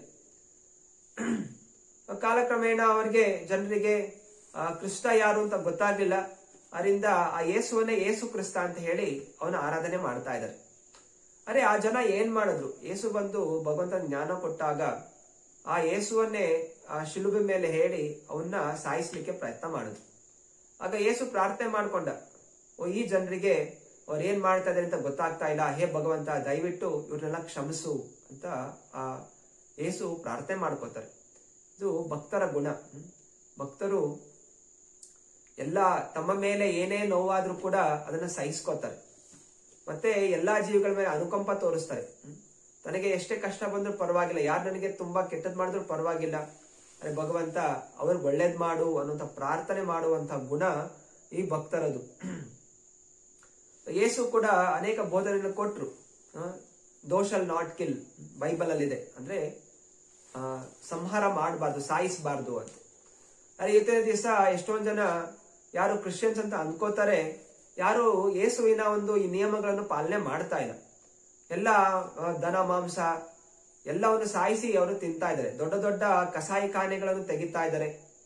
ಕಾಲಕ್ರಮೇಣ ಅವರಿಗೆ ಜನರಿಗೆ ಆ, ಕೃಷ್ಣ ಯಾರು ಅಂತ ಗೊತ್ತಾಗ್ಲಿಲ್ಲ ಅದರಿಂದ ಆ ಯೇಸುವನ್ನೇ ಯೇಸು ಕ್ರಿಸ್ತ ಅಂತ ಹೇಳಿ ಅವನ ಆರಾಧನೆ ಮಾಡ್ತಾ ಇದ್ದಾರೆ ಅರೆ ಆ ಜನ ಏನ್ ಮಾಡಿದ್ರು ಯೇಸು ಬಂದು ಭಗವಂತನ ಜ್ಞಾನ ಕೊಟ್ಟಾಗ ಆ ಯೇಸುವನ್ನೇ ಆ ಶಿಲುಬೆ ಮೇಲೆ ಹೇಳಿ ಅವನ್ನ ಸಾಯಿಸ್ಲಿಕ್ಕೆ ಪ್ರಯತ್ನ ಮಾಡಿದ್ರು ಆಗ ಯೇಸು ಪ್ರಾರ್ಥನೆ ಮಾಡ್ಕೊಂಡ ಓ ಈ ಜನರಿಗೆ ಅವ್ರು ಏನ್ ಮಾಡ್ತಾ ಇದ್ದಾರೆ ಅಂತ ಗೊತ್ತಾಗ್ತಾ ಇಲ್ಲ ಹೇ ಭಗವಂತ ದಯವಿಟ್ಟು ಇವ್ರನ್ನೆಲ್ಲ ಕ್ಷಮಿಸು ಅಂತ ಆ ಯೇಸು ಪ್ರಾರ್ಥನೆ ಮಾಡ್ಕೋತಾರೆ ಇದು ಭಕ್ತರ ಗುಣ ಹ್ಮ್. ಭಕ್ತರು ಎಲ್ಲ ತಮ್ಮ ಮೇಲೆ ಏನೇ ನೋವಾದ್ರೂ ಕೂಡ ಅದನ್ನ ಸಹಿಸ್ಕೋತಾರೆ ಮತ್ತೆ ಎಲ್ಲಾ ಜೀವಿಗಳ ಮೇಲೆ ಅನುಕಂಪ ತೋರಿಸ್ತಾರೆ ಹ್ಮ್. ತನಗೆ ಎಷ್ಟೇ ಕಷ್ಟ ಬಂದ್ರೂ ಪರವಾಗಿಲ್ಲ ಯಾರು ನನಗೆ ತುಂಬಾ ಕೆಟ್ಟದ್ ಮಾಡಿದ್ರು ಪರವಾಗಿಲ್ಲ ಅರೆ ಭಗವಂತ ಅವ್ರಿಗೆ ಒಳ್ಳೇದ್ ಮಾಡು ಅನ್ನುವಂತ ಪ್ರಾರ್ಥನೆ ಮಾಡುವಂತ ಗುಣ ಈ ಭಕ್ತರದು ಯೇಸು ಕೂಡ ಅನೇಕ ಬೋಧನೆಗಳನ್ನು ಕೊಟ್ರು ದೋಷಲ್ ನಾಟ್ ಕಿಲ್ ಬೈಬಲ್ ಅಲ್ಲಿದೆ ಅಂದ್ರೆ ಆ, ಸಂಹಾರ ಮಾಡಬಾರ್ದು ಸಾಯಿಸಬಾರ್ದು ಅಂತ ಅರೆ ಇವತ್ತಿನ ದಿವಸ ಎಷ್ಟೊಂದ್ ಜನ ಯಾರು ಕ್ರಿಶ್ಚಿಯನ್ಸ್ ಅಂತ ಅನ್ಕೋತಾರೆ ಯಾರು ಯೇಸುವಿನ ಒಂದು ಈ ನಿಯಮಗಳನ್ನು ಪಾಲನೆ ಮಾಡ್ತಾ ಇಲ್ಲ ಎಲ್ಲ ಆ, ದನ ಮಾಂಸ ಎಲ್ಲವನ್ನು ಸಾಯಿಸಿ ಅವರು ತಿಂತಾ ಇದ್ದಾರೆ ದೊಡ್ಡ ದೊಡ್ಡ ಕಸಾಯಿ ಖಾನೆಗಳನ್ನು ತೆಗಿತಾ ಇದ್ದಾರೆ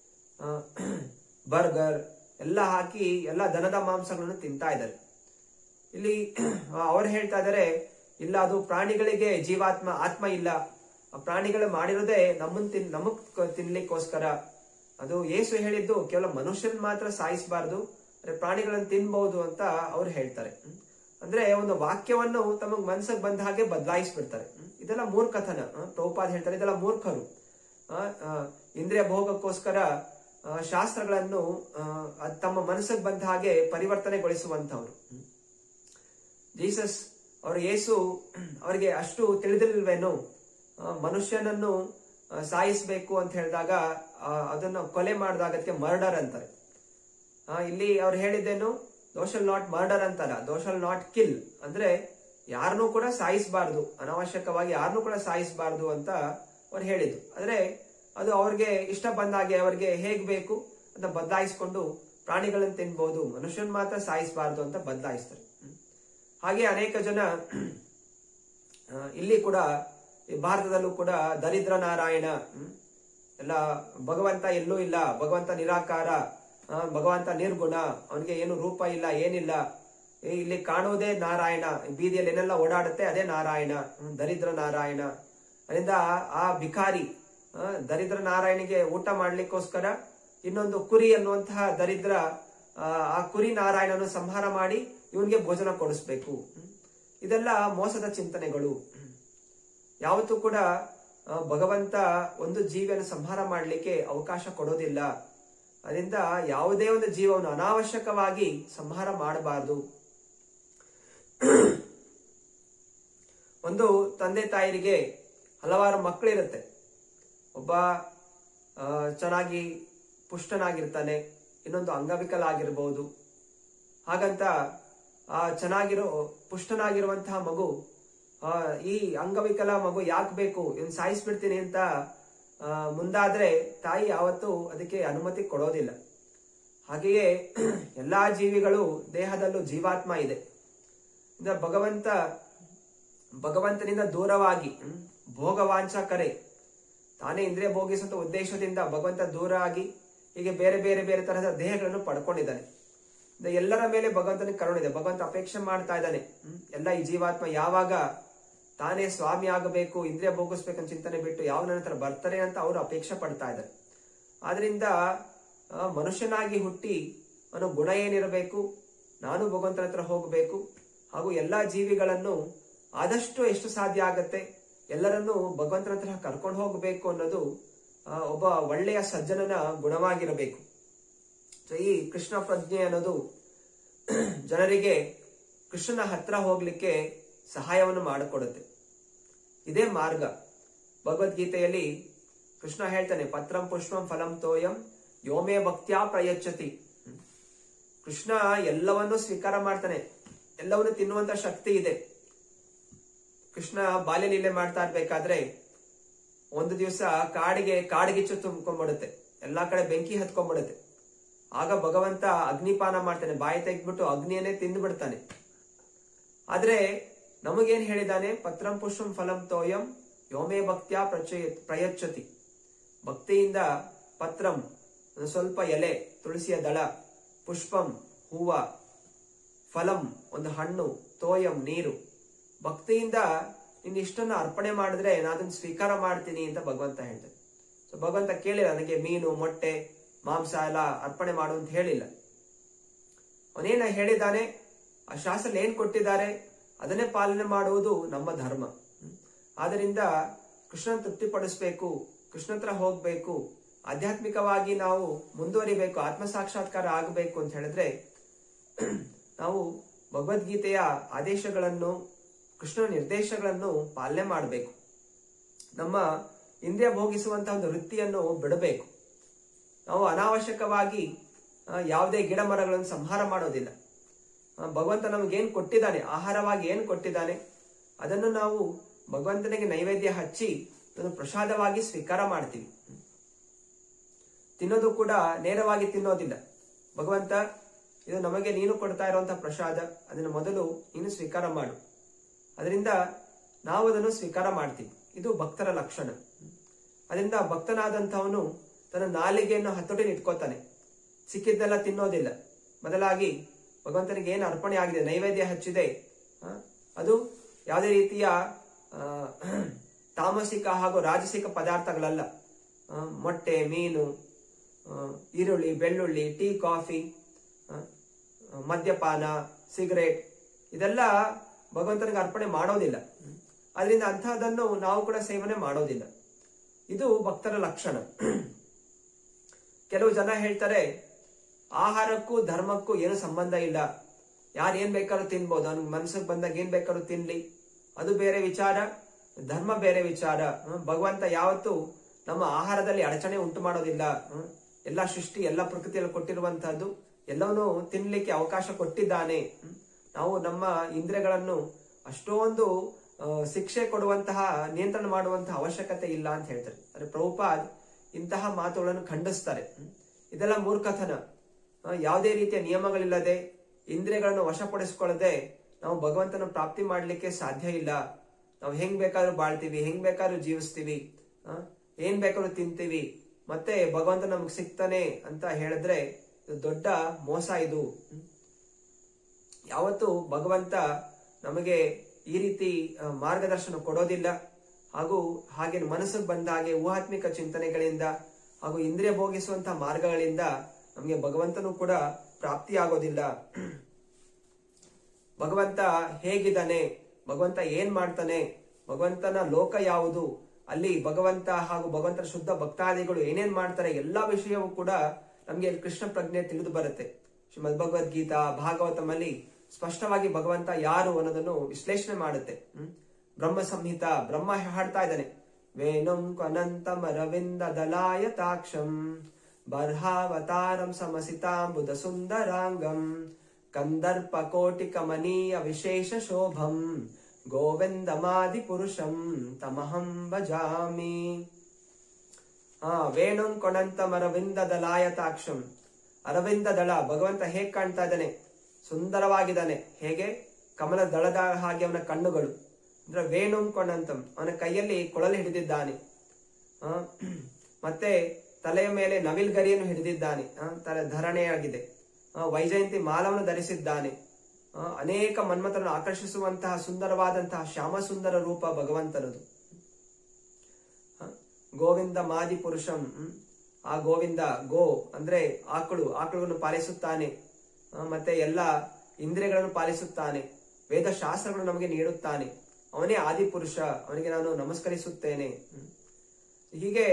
ಬರ್ಗರ್ ಎಲ್ಲ ಹಾಕಿ ಎಲ್ಲ ದನದ ಮಾಂಸಗಳನ್ನು ತಿಂತಾ ಇದ್ದಾರೆ ಇಲ್ಲಿ ಅವ್ರು ಹೇಳ್ತಾ ಇದ್ದಾರೆ ಇಲ್ಲ ಅದು ಪ್ರಾಣಿಗಳಿಗೆ ಜೀವಾತ್ಮ ಆತ್ಮ ಇಲ್ಲ ಆ ಪ್ರಾಣಿಗಳು ಮಾಡಿರೋದೇ ನಮ್ಮನ್ ತಿನ್ ನಮಗ್ ಕ- ತಿನ್ಲಿಕ್ಕೋಸ್ಕರ ಅದು ಯೇಸು ಹೇಳಿದ್ದು ಕೇವಲ ಮನುಷ್ಯನ್ ಮಾತ್ರ ಸಾಯಿಸಬಾರ್ದು ಅಂದ್ರೆ ಪ್ರಾಣಿಗಳನ್ನ ತಿನ್ಬಹುದು ಅಂತ ಅವ್ರು ಹೇಳ್ತಾರೆ ಹ್ಮ್. ಅಂದ್ರೆ ಒಂದು ವಾಕ್ಯವನ್ನು ತಮಗ್ ಮನ್ಸಕ್ ಬಂದ ಹಾಗೆ ಬದಲಾಯಿಸ್ಬಿಡ್ತಾರೆ ಹ್ಮ್. ಇದೆಲ್ಲ ಮೂರ್ಖತನ ಆ, ಪ್ರಭುಪಾದ್ ಹೇಳ್ತಾರೆ ಇದೆಲ್ಲ ಮೂರ್ಖರು ಆ, ಆ, ಇಂದ್ರಿಯ ಭೋಗಕ್ಕೋಸ್ಕರ ಆ, ಶಾಸ್ತ್ರಗಳನ್ನು ಆ, ಅದ್ ತಮ್ಮ ಮನಸ್ಸಿಗೆ ಬಂದ ಹಾಗೆ ಪರಿವರ್ತನೆಗೊಳಿಸುವಂತವ್ರು ಹ್ಮ್. ಜೀಸಸ್ ಅವರು ಯೇಸು ಅವರಿಗೆ ಅಷ್ಟು ತಿಳಿದಿಲ್ವೇನು ಆ, ಮನುಷ್ಯನನ್ನು ಆ, ಸಾಯಿಸ್ಬೇಕು ಅಂತ ಹೇಳಿದಾಗ ಆ, ಅದನ್ನು ಕೊಲೆ ಮಾಡಿದಾಗ ಅದಕ್ಕೆ ಮರ್ಡರ್ ಅಂತಾರೆ ಆ, ಇಲ್ಲಿ ಅವ್ರು ಹೇಳಿದ್ದೇನು ದೋಷಲ್ ನಾಟ್ ಮರ್ಡರ್ ಅಂತಲ್ಲ ದೋಷಲ್ ನಾಟ್ ಕಿಲ್ ಅಂದ್ರೆ ಯಾರನ್ನೂ ಕೂಡ ಸಾಯಿಸಬಾರ್ದು ಅನಾವಶ್ಯಕವಾಗಿ ಯಾರನ್ನೂ ಕೂಡ ಸಾಯಿಸಬಾರ್ದು ಅಂತ ಅವ್ರು ಹೇಳಿದ್ದು ಆದ್ರೆ ಅದು ಅವ್ರಿಗೆ ಇಷ್ಟ ಬಂದಾಗೆ ಅವ್ರಿಗೆ ಹೇಗ್ ಬೇಕು ಅಂತ ಬದಲಾಯಿಸ್ಕೊಂಡು ಪ್ರಾಣಿಗಳನ್ನು ತಿನ್ಬಹುದು ಮನುಷ್ಯನ್ ಮಾತ್ರ ಸಾಯಿಸಬಾರ್ದು ಅಂತ ಬದಲಾಯಿಸ್ತಾರೆ ಹ್ಮ್. ಹಾಗೆ ಅನೇಕ ಜನ ಆ, ಇಲ್ಲಿ ಕೂಡ ಈ ಭಾರತದಲ್ಲೂ ಕೂಡ ದರಿದ್ರ ನಾರಾಯಣ ಹ್ಮ್, ಎಲ್ಲ ಭಗವಂತ ಎಲ್ಲೂ ಇಲ್ಲ ಭಗವಂತ ನಿರಾಕಾರ ಆ, ಭಗವಂತ ನಿರ್ಗುಣ ಅವನಿಗೆ ಏನು ರೂಪ ಇಲ್ಲ ಏನಿಲ್ಲ ಏ, ಇಲ್ಲಿ ಕಾಣುವುದೇ ನಾರಾಯಣ ಬೀದಿಯಲ್ಲಿ ಏನೆಲ್ಲ ಓಡಾಡುತ್ತೆ ಅದೇ ನಾರಾಯಣ ಹ್ಮ್, ದರಿದ್ರ ನಾರಾಯಣ ಅದರಿಂದ ಆ ಭಿಕಾರಿ ಆ, ದರಿದ್ರ ನಾರಾಯಣಿಗೆ ಊಟ ಮಾಡ್ಲಿಕ್ಕೋಸ್ಕರ ಇನ್ನೊಂದು ಕುರಿ ಅನ್ನುವಂತಹ ದರಿದ್ರ ಆ, ಆ ಕುರಿ ನಾರಾಯಣನ ಸಂಹಾರ ಮಾಡಿ ಇವನ್ಗೆ ಭೋಜನ ಕೊಡಿಸ್ಬೇಕು ಹ್ಮ್. ಇದೆಲ್ಲ ಮೋಸದ ಚಿಂತನೆಗಳು ಹ್ಮ್. ಯಾವತ್ತೂ ಕೂಡ ಆ, ಭಗವಂತ ಒಂದು ಜೀವಿಯನ್ನು ಸಂಹಾರ ಮಾಡಲಿಕ್ಕೆ ಅವಕಾಶ ಕೊಡೋದಿಲ್ಲ ಅದರಿಂದ ಯಾವುದೇ ಒಂದು ಜೀವವನ್ನು ಅನಾವಶ್ಯಕವಾಗಿ ಸಂಹಾರ ಮಾಡಬಾರದು ಒಂದು ತಂದೆ ತಾಯರಿಗೆ ಹಲವಾರು ಮಕ್ಕಳಿರುತ್ತೆ ಒಬ್ಬ ಆ, ಚೆನ್ನಾಗಿ ಪುಷ್ಟನಾಗಿರ್ತಾನೆ ಇನ್ನೊಂದು ಅಂಗವಿಕಲ ಆಗಿರ್ಬೋದು ಹಾಗಂತ ಆ ಚೆನ್ನಾಗಿರೋ ಪುಷ್ಟನಾಗಿರುವಂತಹ ಮಗು ಆ, ಈ ಅಂಗವಿಕಲ ಮಗು ಯಾಕೆ ಬೇಕು ಇವ್ನು ಸಾಯಿಸ್ಬಿಡ್ತೀನಿ ಅಂತ ಆ, ಮುಂದಾದ್ರೆ ತಾಯಿ ಯಾವತ್ತೂ ಅದಕ್ಕೆ ಅನುಮತಿ ಕೊಡೋದಿಲ್ಲ ಹಾಗೆಯೇ ಎಲ್ಲಾ ಜೀವಿಗಳು ದೇಹದಲ್ಲೂ ಜೀವಾತ್ಮ ಇದೆ ಇಂದ ಭಗವಂತ ಭಗವಂತನಿಂದ ದೂರವಾಗಿ ಹ್ಮ್, ಭೋಗವಾಂಚ ಕರೆ ತಾನೇ ಇಂದ್ರಿಯ ಭೋಗಿಸುವಂತ ಉದ್ದೇಶದಿಂದ ಭಗವಂತ ದೂರ ಆಗಿ ಹೀಗೆ ಬೇರೆ ಬೇರೆ ಬೇರೆ ತರಹದ ದೇಹಗಳನ್ನು ಪಡ್ಕೊಂಡಿದ್ದಾನೆ ಇಂದ ಎಲ್ಲರ ಮೇಲೆ ಭಗವಂತನಿಗೆ ಕರುಣೆ ಇದೆ ಭಗವಂತ ಅಪೇಕ್ಷೆ ಮಾಡ್ತಾ ಇದ್ದಾನೆ ಹ್ಮ್, ಎಲ್ಲ ಈ ಜೀವಾತ್ಮ ಯಾವಾಗ ತಾನೇ ಸ್ವಾಮಿ ಆಗಬೇಕು ಇಂದ್ರಿಯ ಭೋಗಿಸ್ಬೇಕಂತ ಚಿಂತನೆ ಬಿಟ್ಟು ಯಾವ ನನ್ನ ಹತ್ರ ಬರ್ತಾರೆ ಅಂತ ಅವರು ಅಪೇಕ್ಷೆ ಪಡ್ತಾ ಇದ್ದಾರೆ ಆದ್ರಿಂದ ಆ, ಮನುಷ್ಯನಾಗಿ ಹುಟ್ಟಿ ಅವನು ಗುಣ ಏನಿರಬೇಕು ನಾನು ಭಗವಂತನ ಹತ್ರ ಹೋಗಬೇಕು ಹಾಗೂ ಎಲ್ಲಾ ಜೀವಿಗಳನ್ನು ಆದಷ್ಟು ಎಷ್ಟು ಸಾಧ್ಯ ಆಗತ್ತೆ ಎಲ್ಲರನ್ನೂ ಭಗವಂತನ ಹತ್ರ ಕರ್ಕೊಂಡು ಹೋಗಬೇಕು ಅನ್ನೋದು ಆ, ಒಬ್ಬ ಒಳ್ಳೆಯ ಸಜ್ಜನನ ಗುಣವಾಗಿರಬೇಕು ಸೊ ಈ ಕೃಷ್ಣ ಪ್ರಜ್ಞೆ ಅನ್ನೋದು ಜನರಿಗೆ ಕೃಷ್ಣನ ಹತ್ರ ಹೋಗ್ಲಿಕ್ಕೆ ಸಹಾಯವನ್ನು ಮಾಡಿಕೊಡುತ್ತೆ ಇದೇ ಮಾರ್ಗ ಭಗವದ್ಗೀತೆಯಲ್ಲಿ ಕೃಷ್ಣ ಹೇಳ್ತಾನೆ ಪತ್ರಂ ಪುಷ್ಪಂ ಫಲಂ ತೋಯಂ ಯೋಮೇ ಭಕ್ತ್ಯಾ ಪ್ರಯಚ್ಛತಿ ಹ್ಮ್. ಕೃಷ್ಣ ಎಲ್ಲವನ್ನೂ ಸ್ವೀಕಾರ ಮಾಡ್ತಾನೆ ಎಲ್ಲವನ್ನು ತಿನ್ನುವಂತ ಶಕ್ತಿ ಇದೆ ಕೃಷ್ಣ ಬಾಲ್ಯಲೀಲೆ ಮಾಡ್ತಾ ಇರ್ಬೇಕಾದ್ರೆ ಒಂದು ದಿವಸ ಕಾಡಿಗೆ ಕಾಡಿಗಿಚ್ಚು ತುಂಬ್ಕೊಂಡ್ಬಿಡುತ್ತೆ ಎಲ್ಲಾ ಕಡೆ ಬೆಂಕಿ ಹತ್ಕೊಂಡ್ಬಿಡುತ್ತೆ ಆಗ ಭಗವಂತ ಅಗ್ನಿಪಾನ ಮಾಡ್ತಾನೆ ಬಾಯಿ ತೆಗೆದ್ಬಿಟ್ಟು ಅಗ್ನಿಯನ್ನೇ ತಿಂದು ಬಿಡ್ತಾನೆ ಆದ್ರೆ ನಮಗೇನ್ ಹೇಳಿದಾನೆ ಪತ್ರಂ ಪುಷ್ಪಂ ಫಲಂ ತೋಯಂ ಯೋಮೇ ಭಕ್ತ್ಯಾ ಪ್ರಚಯ ಪ್ರಯಚ್ಛತಿ ಭಕ್ತಿಯಿಂದ ಪತ್ರಂ ಒಂದು ಸ್ವಲ್ಪ ಎಲೆ ತುಳಸಿಯ ದಳ ಪುಷ್ಪಂ ಹೂವ ಫಲಂ ಒಂದು ಹಣ್ಣು ತೋಯಂ ನೀರು ಭಕ್ತಿಯಿಂದ ನಿನ್ನ ಇಷ್ಟನ್ನ ಅರ್ಪಣೆ ಮಾಡಿದ್ರೆ ನಾನು ಅದನ್ನ ಸ್ವೀಕಾರ ಮಾಡ್ತೀನಿ ಅಂತ ಭಗವಂತ ಹೇಳ್ತಾನೆ ಸೊ ಭಗವಂತ ಕೇಳಿಲ್ಲ ನನಗೆ ಮೀನು ಮೊಟ್ಟೆ ಮಾಂಸ ಎಲ್ಲ ಅರ್ಪಣೆ ಮಾಡು ಅಂತ ಹೇಳಿಲ್ಲ ಅವನೇನ ಹೇಳಿದ್ದಾನೆ ಆ ಶಾಸ್ತ್ರ ಏನ್ ಕೊಟ್ಟಿದ್ದಾರೆ ಅದನ್ನೇ ಪಾಲನೆ ಮಾಡುವುದು ನಮ್ಮ ಧರ್ಮ ಹ್ಮ್. ಆದ್ದರಿಂದ ಕೃಷ್ಣನ್ ತೃಪ್ತಿಪಡಿಸ್ಬೇಕು ಕೃಷ್ಣ ಹತ್ರ ಹೋಗ್ಬೇಕು ಆಧ್ಯಾತ್ಮಿಕವಾಗಿ ನಾವು ಮುಂದುವರಿಬೇಕು ಆತ್ಮ ಸಾಕ್ಷಾತ್ಕಾರ ಆಗಬೇಕು ಅಂತ ಹೇಳಿದ್ರೆ ನಾವು ಭಗವದ್ಗೀತೆಯ ಆದೇಶಗಳನ್ನು ಕೃಷ್ಣನ ನಿರ್ದೇಶಗಳನ್ನು ಪಾಲನೆ ಮಾಡಬೇಕು ನಮ್ಮ ಇಂದ್ರಿಯ ಭೋಗಿಸುವಂತಹ ಒಂದು ವೃತ್ತಿಯನ್ನು ಬಿಡಬೇಕು ನಾವು ಅನಾವಶ್ಯಕವಾಗಿ ಆ, ಯಾವುದೇ ಗಿಡ ಮರಗಳನ್ನು ಸಂಹಾರ ಮಾಡೋದಿಲ್ಲ ಆ, ಭಗವಂತ ನಮಗೇನ್ ಕೊಟ್ಟಿದ್ದಾನೆ ಆಹಾರವಾಗಿ ಏನ್ ಕೊಟ್ಟಿದ್ದಾನೆ ಅದನ್ನು ನಾವು ಭಗವಂತನಿಗೆ ನೈವೇದ್ಯ ಹಚ್ಚಿ ಅದನ್ನು ಪ್ರಸಾದವಾಗಿ ಸ್ವೀಕಾರ ಮಾಡ್ತೀವಿ ತಿನ್ನೋದು ಕೂಡ ನೇರವಾಗಿ ತಿನ್ನೋದಿಲ್ಲ ಭಗವಂತ ಇದು ನಮಗೆ ನೀನು ಕೊಡ್ತಾ ಇರುವಂತಹ ಪ್ರಸಾದ ಅದನ್ನು ಮೊದಲು ನೀನು ಸ್ವೀಕಾರ ಮಾಡು ಅದರಿಂದ ನಾವು ಅದನ್ನು ಸ್ವೀಕಾರ ಮಾಡ್ತೀವಿ ಇದು ಭಕ್ತರ ಲಕ್ಷಣ ಅದರಿಂದ ಭಕ್ತನಾದಂಥವನು ತನ್ನ ನಾಲಿಗೆಯನ್ನು ಹತೋಟಿನ ಇಟ್ಕೋತಾನೆ ಸಿಕ್ಕಿದ್ದೆಲ್ಲ ತಿನ್ನೋದಿಲ್ಲ ಬದಲಾಗಿ ಭಗವಂತನಿಗೆ ಏನು ಅರ್ಪಣೆ ಆಗಿದೆ ನೈವೇದ್ಯ ಹಚ್ಚಿದೆ ಆ, ಅದು ಯಾವುದೇ ರೀತಿಯ ಆ, ತಾಮಸಿಕ ಹಾಗೂ ರಾಜಸಿಕ ಪದಾರ್ಥಗಳಲ್ಲ ಆ, ಮೊಟ್ಟೆ ಮೀನು ಆ, ಈರುಳ್ಳಿ ಬೆಳ್ಳುಳ್ಳಿ ಟೀ ಕಾಫಿ ಆ, ಮದ್ಯಪಾನ ಸಿಗರೇಟ್ ಇದೆಲ್ಲ ಭಗವಂತನಿಗೆ ಅರ್ಪಣೆ ಮಾಡೋದಿಲ್ಲ ಅದರಿಂದ ಅಂತಹದನ್ನು ನಾವು ಕೂಡ ಸೇವನೆ ಮಾಡೋದಿಲ್ಲ ಇದು ಭಕ್ತರ ಲಕ್ಷಣ ಕೆಲವು ಜನ ಹೇಳ್ತಾರೆ ಆಹಾರಕ್ಕೂ ಧರ್ಮಕ್ಕೂ ಏನು ಸಂಬಂಧ ಇಲ್ಲ ಯಾರು ಏನ್ ಬೇಕಾದ್ರೂ ತಿನ್ಬೋದು ಅವ್ನಿಗೆ ಮನ್ಸಿಗೆ ಬಂದಾಗ ಏನ್ ಬೇಕಾದ್ರೂ ತಿನ್ಲಿ ಅದು ಬೇರೆ ವಿಚಾರ ಧರ್ಮ ಬೇರೆ ವಿಚಾರ ಹ್ಮ್, ಭಗವಂತ ಯಾವತ್ತೂ ನಮ್ಮ ಆಹಾರದಲ್ಲಿ ಅಡಚಣೆ ಉಂಟು ಮಾಡೋದಿಲ್ಲ ಹ್ಮ್, ಎಲ್ಲ ಸೃಷ್ಟಿ ಎಲ್ಲ ಪ್ರಕೃತಿಯಲ್ಲಿ ಕೊಟ್ಟಿರುವಂತಹದ್ದು ಎಲ್ಲವನ್ನೂ ತಿನ್ಲಿಕ್ಕೆ ಅವಕಾಶ ಕೊಟ್ಟಿದ್ದಾನೆ ಹ್ಮ್. ನಾವು ನಮ್ಮ ಇಂದ್ರಿಯಗಳನ್ನು ಅಷ್ಟೊಂದು ಆ, ಶಿಕ್ಷೆ ಕೊಡುವಂತಹ ನಿಯಂತ್ರಣ ಮಾಡುವಂತಹ ಅವಶ್ಯಕತೆ ಇಲ್ಲ ಅಂತ ಹೇಳ್ತಾರೆ ಅಂದ್ರೆ ಪ್ರಭುಪಾದ್ ಇಂತಹ ಮಾತುಗಳನ್ನು ಖಂಡಿಸ್ತಾರೆ ಹ್ಮ್. ಇದೆಲ್ಲ ಮೂರ್ಖತನ ಆ, ಯಾವುದೇ ರೀತಿಯ ನಿಯಮಗಳಿಲ್ಲದೆ ಇಂದ್ರಿಯಗಳನ್ನು ವಶಪಡಿಸಿಕೊಳ್ಳದೆ ನಾವು ಭಗವಂತನ ಪ್ರಾಪ್ತಿ ಮಾಡಲಿಕ್ಕೆ ಸಾಧ್ಯ ಇಲ್ಲ ನಾವು ಹೆಂಗ್ ಬೇಕಾದ್ರೂ ಬಾಳ್ತೀವಿ ಹೆಂಗ್ ಬೇಕಾದ್ರೂ ಜೀವಿಸ್ತೀವಿ ಆ, ಏನ್ ಬೇಕಾದ್ರೂ ತಿಂತೀವಿ ಮತ್ತೆ ಭಗವಂತ ನಮ್ಗೆ ಸಿಗ್ತಾನೆ ಅಂತ ಹೇಳಿದ್ರೆ ಇದು ದೊಡ್ಡ ಮೋಸ ಇದು ಹ್ಮ್. ಯಾವತ್ತು ಭಗವಂತ ನಮಗೆ ಈ ರೀತಿ ಆ, ಮಾರ್ಗದರ್ಶನ ಕೊಡೋದಿಲ್ಲ ಹಾಗೂ ಹಾಗೆ ಮನಸ್ಸಿಗೆ ಬಂದ ಹಾಗೆ ಊಹಾತ್ಮಿಕ ಚಿಂತನೆಗಳಿಂದ ಹಾಗೂ ಇಂದ್ರಿಯ ಭೋಗಿಸುವಂತಹ ಮಾರ್ಗಗಳಿಂದ ನಮಗೆ ಭಗವಂತನು ಕೂಡ ಪ್ರಾಪ್ತಿಯಾಗೋದಿಲ್ಲ ಭಗವಂತ ಹೇಗಿದ್ದಾನೆ ಭಗವಂತ ಏನ್ ಮಾಡ್ತಾನೆ ಭಗವಂತನ ಲೋಕ ಯಾವುದು ಅಲ್ಲಿ ಭಗವಂತ ಹಾಗೂ ಭಗವಂತನ ಶುದ್ಧ ಭಕ್ತಾದಿಗಳು ಏನೇನ್ ಮಾಡ್ತಾರೆ ಎಲ್ಲಾ ವಿಷಯವೂ ಕೂಡ ನಮ್ಗೆ ಕೃಷ್ಣ ಪ್ರಜ್ಞೆ ತಿಳಿದು ಬರುತ್ತೆ ಶ್ರೀಮದ್ ಭಗವದ್ಗೀತಾ ಭಾಗವತಮಲ್ಲಿ ಸ್ಪಷ್ಟವಾಗಿ ಭಗವಂತ ಯಾರು ಅನ್ನೋದನ್ನು ವಿಶ್ಲೇಷಣೆ ಮಾಡುತ್ತೆ ಹ್ಮ್? ಬ್ರಹ್ಮ ಸಂಹಿತ ಬ್ರಹ್ಮ ಹಾಡ್ತಾ ಇದ್ದಾನೆ ವೇಣುಂ ಅನಂತಂ ಅರವಿಂದ ದಲಾಯತಾಕ್ಷಂ ಬರ್ಹಾವತಾರಂ ಸಮಸಿತಾಂಬುದ ಸುಂದರಾಂಗಂ ಕಂದರ್ಪ ಕೋಟಿ ಕಮನೀಯ ವಿಶೇಷ ಶೋಭಂ ಗೋವಿಂದಮಾದಿ ಪುರುಷಂ ತಮಹಂ ಭಜಾಮಿ ಆ ವೇಣುಂ ಕೊಣಂತಂ ಅರವಿಂದ ದಲಾಯತಾಕ್ಷಂ ಅರವಿಂದ ದಳ ಭಗವಂತ ಹೇಗ್ ಕಾಣ್ತಾ ಇದ್ದಾನೆ ಸುಂದರವಾಗಿದ್ದಾನೆ ಹೇಗೆ ಕಮಲ ದಳದ ಹಾಗೆ ಅವನ ಕಣ್ಣುಗಳು ಅಂದ್ರೆ ವೇಣುಂ ಕೊಣಂತಂ ಅವನ ಕೈಯಲ್ಲಿ ಕೊಳಲು ಹಿಡಿದಿದ್ದಾನೆ ಆ, ಮತ್ತೆ ತಲೆಯ ಮೇಲೆ ನವಿಲ್ಗರಿಯನ್ನು ಹಿಡಿದಿದ್ದಾನೆ ಆ, ತಲೆ ಧರಣೆಯಾಗಿದೆ ಆ, ವೈಜಯಂತಿ ಮಾಲವನ್ನು ಧರಿಸಿದ್ದಾನೆ ಆ, ಅನೇಕ ಮನ್ಮಥರನ್ನು ಆಕರ್ಷಿಸುವಂತಹ ಸುಂದರವಾದಂತಹ ಶ್ಯಾಮ ಸುಂದರ ರೂಪ ಭಗವಂತನದು ಹ? ಗೋವಿಂದ ಮಾದಿ ಪುರುಷಂ ಹ್ಮ್? ಆ ಗೋವಿಂದ ಗೋ ಅಂದ್ರೆ ಆಕಳು ಆಕಳುಗಳನ್ನು ಪಾಲಿಸುತ್ತಾನೆ ಆ, ಮತ್ತೆ ಎಲ್ಲ ಇಂದ್ರಿಯಗಳನ್ನು ಪಾಲಿಸುತ್ತಾನೆ ವೇದ ಶಾಸ್ತ್ರಗಳು ನಮಗೆ ನೀಡುತ್ತಾನೆ ಅವನೇ ಆದಿಪುರುಷ ಅವನಿಗೆ ನಾನು ನಮಸ್ಕರಿಸುತ್ತೇನೆ ಹ್ಮ್? ಹೀಗೆ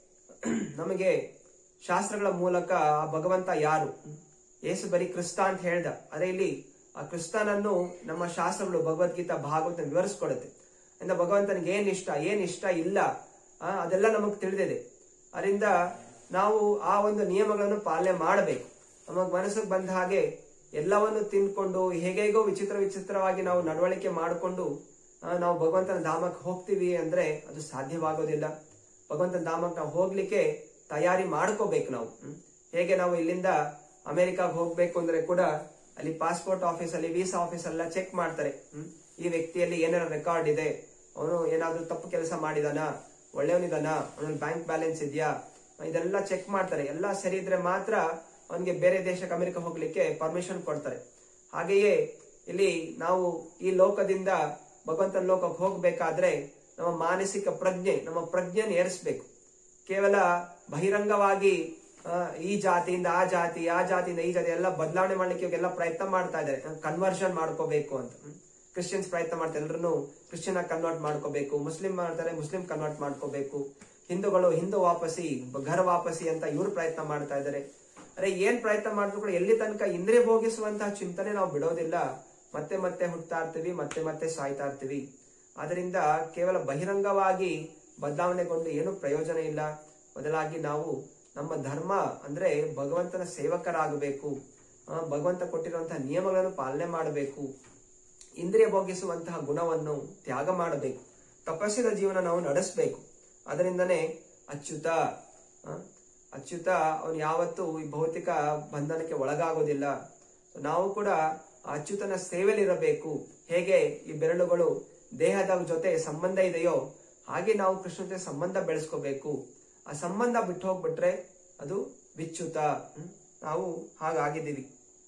ನಮಗೆ ಶಾಸ್ತ್ರಗಳ ಮೂಲಕ ಆ ಭಗವಂತ ಯಾರು ಹ್ಮ್? ಯೇಸು ಬರೀ ಕ್ರಿಸ್ತ ಅಂತ ಹೇಳ್ದ ಅದೇ ಇಲ್ಲಿ ಆ ಕ್ರಿಸ್ತನನ್ನು ನಮ್ಮ ಶಾಸ್ತ್ರಗಳು ಭಗವದ್ಗೀತಾ ಭಾಗವತ ವಿವರಿಸ್ಕೊಡುತ್ತೆ ಅಂದ್ರೆ ಭಗವಂತನಿಗೆ ಏನ್ ಇಷ್ಟ ಏನ್ ಇಷ್ಟ ಇಲ್ಲ ಆ, ಅದೆಲ್ಲ ನಮಗ್ ತಿಳಿದಿದೆ ಅದರಿಂದ ನಾವು ಆ ಒಂದು ನಿಯಮಗಳನ್ನು ಪಾಲನೆ ಮಾಡಬೇಕು ನಮಗ್ ಮನಸ್ಸಿಗೆ ಬಂದ ಹಾಗೆ ಎಲ್ಲವನ್ನು ತಿನ್ಕೊಂಡು ಹೇಗೇಗೋ ವಿಚಿತ್ರ ವಿಚಿತ್ರವಾಗಿ ನಾವು ನಡವಳಿಕೆ ಮಾಡಿಕೊಂಡು ನಾವು ಭಗವಂತನ ಧಾಮಕ್ಕೆ ಹೋಗ್ತೀವಿ ಅಂದ್ರೆ ಅದು ಸಾಧ್ಯವಾಗೋದಿಲ್ಲ ಭಗವಂತನ ಧಾಮಕ್ಕೆ ನಾವು ಹೋಗ್ಲಿಕ್ಕೆ ತಯಾರಿ ಮಾಡ್ಕೋಬೇಕು ನಾವು ಹ್ಮ್. ಹೇಗೆ ನಾವು ಇಲ್ಲಿಂದ ಅಮೆರಿಕಾಗ್ ಹೋಗ್ಬೇಕು ಅಂದ್ರೆ ಕೂಡ ಅಲ್ಲಿ ಪಾಸ್ಪೋರ್ಟ್ ಆಫೀಸ್ ಅಲ್ಲಿ ವೀಸಾ ಆಫೀಸ್ ಎಲ್ಲ ಚೆಕ್ ಮಾಡ್ತಾರೆ ಹ್ಮ್. ಈ ವ್ಯಕ್ತಿಯಲ್ಲಿ ಏನಾರ ರೆಕಾರ್ಡ್ ಇದೆ ಅವನು ಏನಾದ್ರೂ ತಪ್ಪು ಕೆಲಸ ಮಾಡಿದಾನ ಒಳ್ಳೆಯವನಿದಾನ ಅವನಲ್ಲಿ ಬ್ಯಾಂಕ್ ಬ್ಯಾಲೆನ್ಸ್ ಇದೆಯಾ ಇದೆಲ್ಲ ಚೆಕ್ ಮಾಡ್ತಾರೆ ಎಲ್ಲ ಸರಿ ಇದ್ರೆ ಮಾತ್ರ ಅವನಿಗೆ ಬೇರೆ ದೇಶಕ್ಕೆ ಅಮೆರಿಕ ಹೋಗ್ಲಿಕ್ಕೆ ಪರ್ಮಿಷನ್ ಕೊಡ್ತಾರೆ ಹಾಗೆಯೇ ಇಲ್ಲಿ ನಾವು ಈ ಲೋಕದಿಂದ ಭಗವಂತನ ಲೋಕಕ್ಕೆ ಹೋಗ್ಬೇಕಾದ್ರೆ ನಮ್ಮ ಮಾನಸಿಕ ಪ್ರಜ್ಞೆ ನಮ್ಮ ಪ್ರಜ್ಞೆಯನ್ನು ಏರಿಸ್ಬೇಕು ಕೇವಲ ಬಹಿರಂಗವಾಗಿ ಆ, ಈ ಜಾತಿಯಿಂದ ಆ ಜಾತಿ ಆ ಜಾತಿಯಿಂದ ಈ ಜಾತಿ ಎಲ್ಲ ಬದಲಾವಣೆ ಮಾಡ್ಲಿಕ್ಕೆ ಇವಾಗೆಲ್ಲ ಪ್ರಯತ್ನ ಮಾಡ್ತಾ ಇದ್ದಾರೆ ಕನ್ವರ್ಷನ್ ಮಾಡ್ಕೋಬೇಕು ಅಂತ ಹ್ಮ್. ಕ್ರಿಶ್ಚಿಯನ್ಸ್ ಪ್ರಯತ್ನ ಮಾಡ್ತಾರೆ ಎಲ್ಲರೂ ಕ್ರಿಶ್ಚಿಯನ್ ಕನ್ವರ್ಟ್ ಮಾಡ್ಕೋಬೇಕು ಮುಸ್ಲಿಂ ಮಾಡ್ತಾರೆ ಮುಸ್ಲಿಂ ಕನ್ವರ್ಟ್ ಮಾಡ್ಕೋಬೇಕು ಹಿಂದೂಗಳು ಹಿಂದೂ ವಾಪಸಿ ಬ- ಘರ ವಾಪಸಿ ಅಂತ ಇವ್ರು ಪ್ರಯತ್ನ ಮಾಡ್ತಾ ಇದ್ದಾರೆ ಅರೆ ಏನ್ ಪ್ರಯತ್ನ ಮಾಡಿದ್ರು ಕೂಡ ಎಲ್ಲಿ ತನಕ ಇಂದ್ರಿಯ ಭೋಗಿಸುವಂತಹ ಚಿಂತನೆ ನಾವು ಬಿಡೋದಿಲ್ಲ ಮತ್ತೆ ಮತ್ತೆ ಹುಟ್ಟತಾ ಇರ್ತೀವಿ ಮತ್ತೆ ಮತ್ತೆ ಸಾಯ್ತಾ ಇರ್ತೀವಿ ಆದ್ರಿಂದ ಕೇವಲ ಬಹಿರಂಗವಾಗಿ ಬದಲಾವಣೆಗೊಂಡು ಏನು ಪ್ರಯೋಜನ ಇಲ್ಲ ಬದಲಾಗಿ ನಾವು ನಮ್ಮ ಧರ್ಮ ಅಂದ್ರೆ ಭಗವಂತನ ಸೇವಕರಾಗಬೇಕು ಆ, ಭಗವಂತ ಕೊಟ್ಟಿರುವಂತಹ ನಿಯಮಗಳನ್ನು ಪಾಲನೆ ಮಾಡಬೇಕು ಇಂದ್ರಿಯ ಭೋಗಿಸುವಂತಹ ಗುಣವನ್ನು ತ್ಯಾಗ ಮಾಡಬೇಕು ತಪಸ್ಸಿನ ಜೀವನ ನಾವು ನಡೆಸಬೇಕು ಅದರಿಂದನೇ ಅಚ್ಯುತ ಆ, ಅಚ್ಯುತ ಅವನು ಯಾವತ್ತೂ ಈ ಭೌತಿಕ ಬಂಧನಕ್ಕೆ ಒಳಗಾಗೋದಿಲ್ಲ ನಾವು ಕೂಡ ಆ ಅಚ್ಯುತನ ಸೇವೆಲಿರಬೇಕು ಹೇಗೆ ಈ ಬೆರಳುಗಳು ದೇಹದ ಜೊತೆ ಸಂಬಂಧ ಇದೆಯೋ ಹಾಗೆ ನಾವು ಕೃಷ್ಣ ಜೊತೆ ಸಂಬಂಧ ಬೆಳೆಸ್ಕೋಬೇಕು ಆ ಸಂಬಂಧ ಬಿಟ್ಟು ಹೋಗ್ಬಿಟ್ರೆ ಅದು ವಿಚ್ಯುತ ಹ್ಮ್? ನಾವು ಹಾಗಾಗಿದ್ದೀವಿ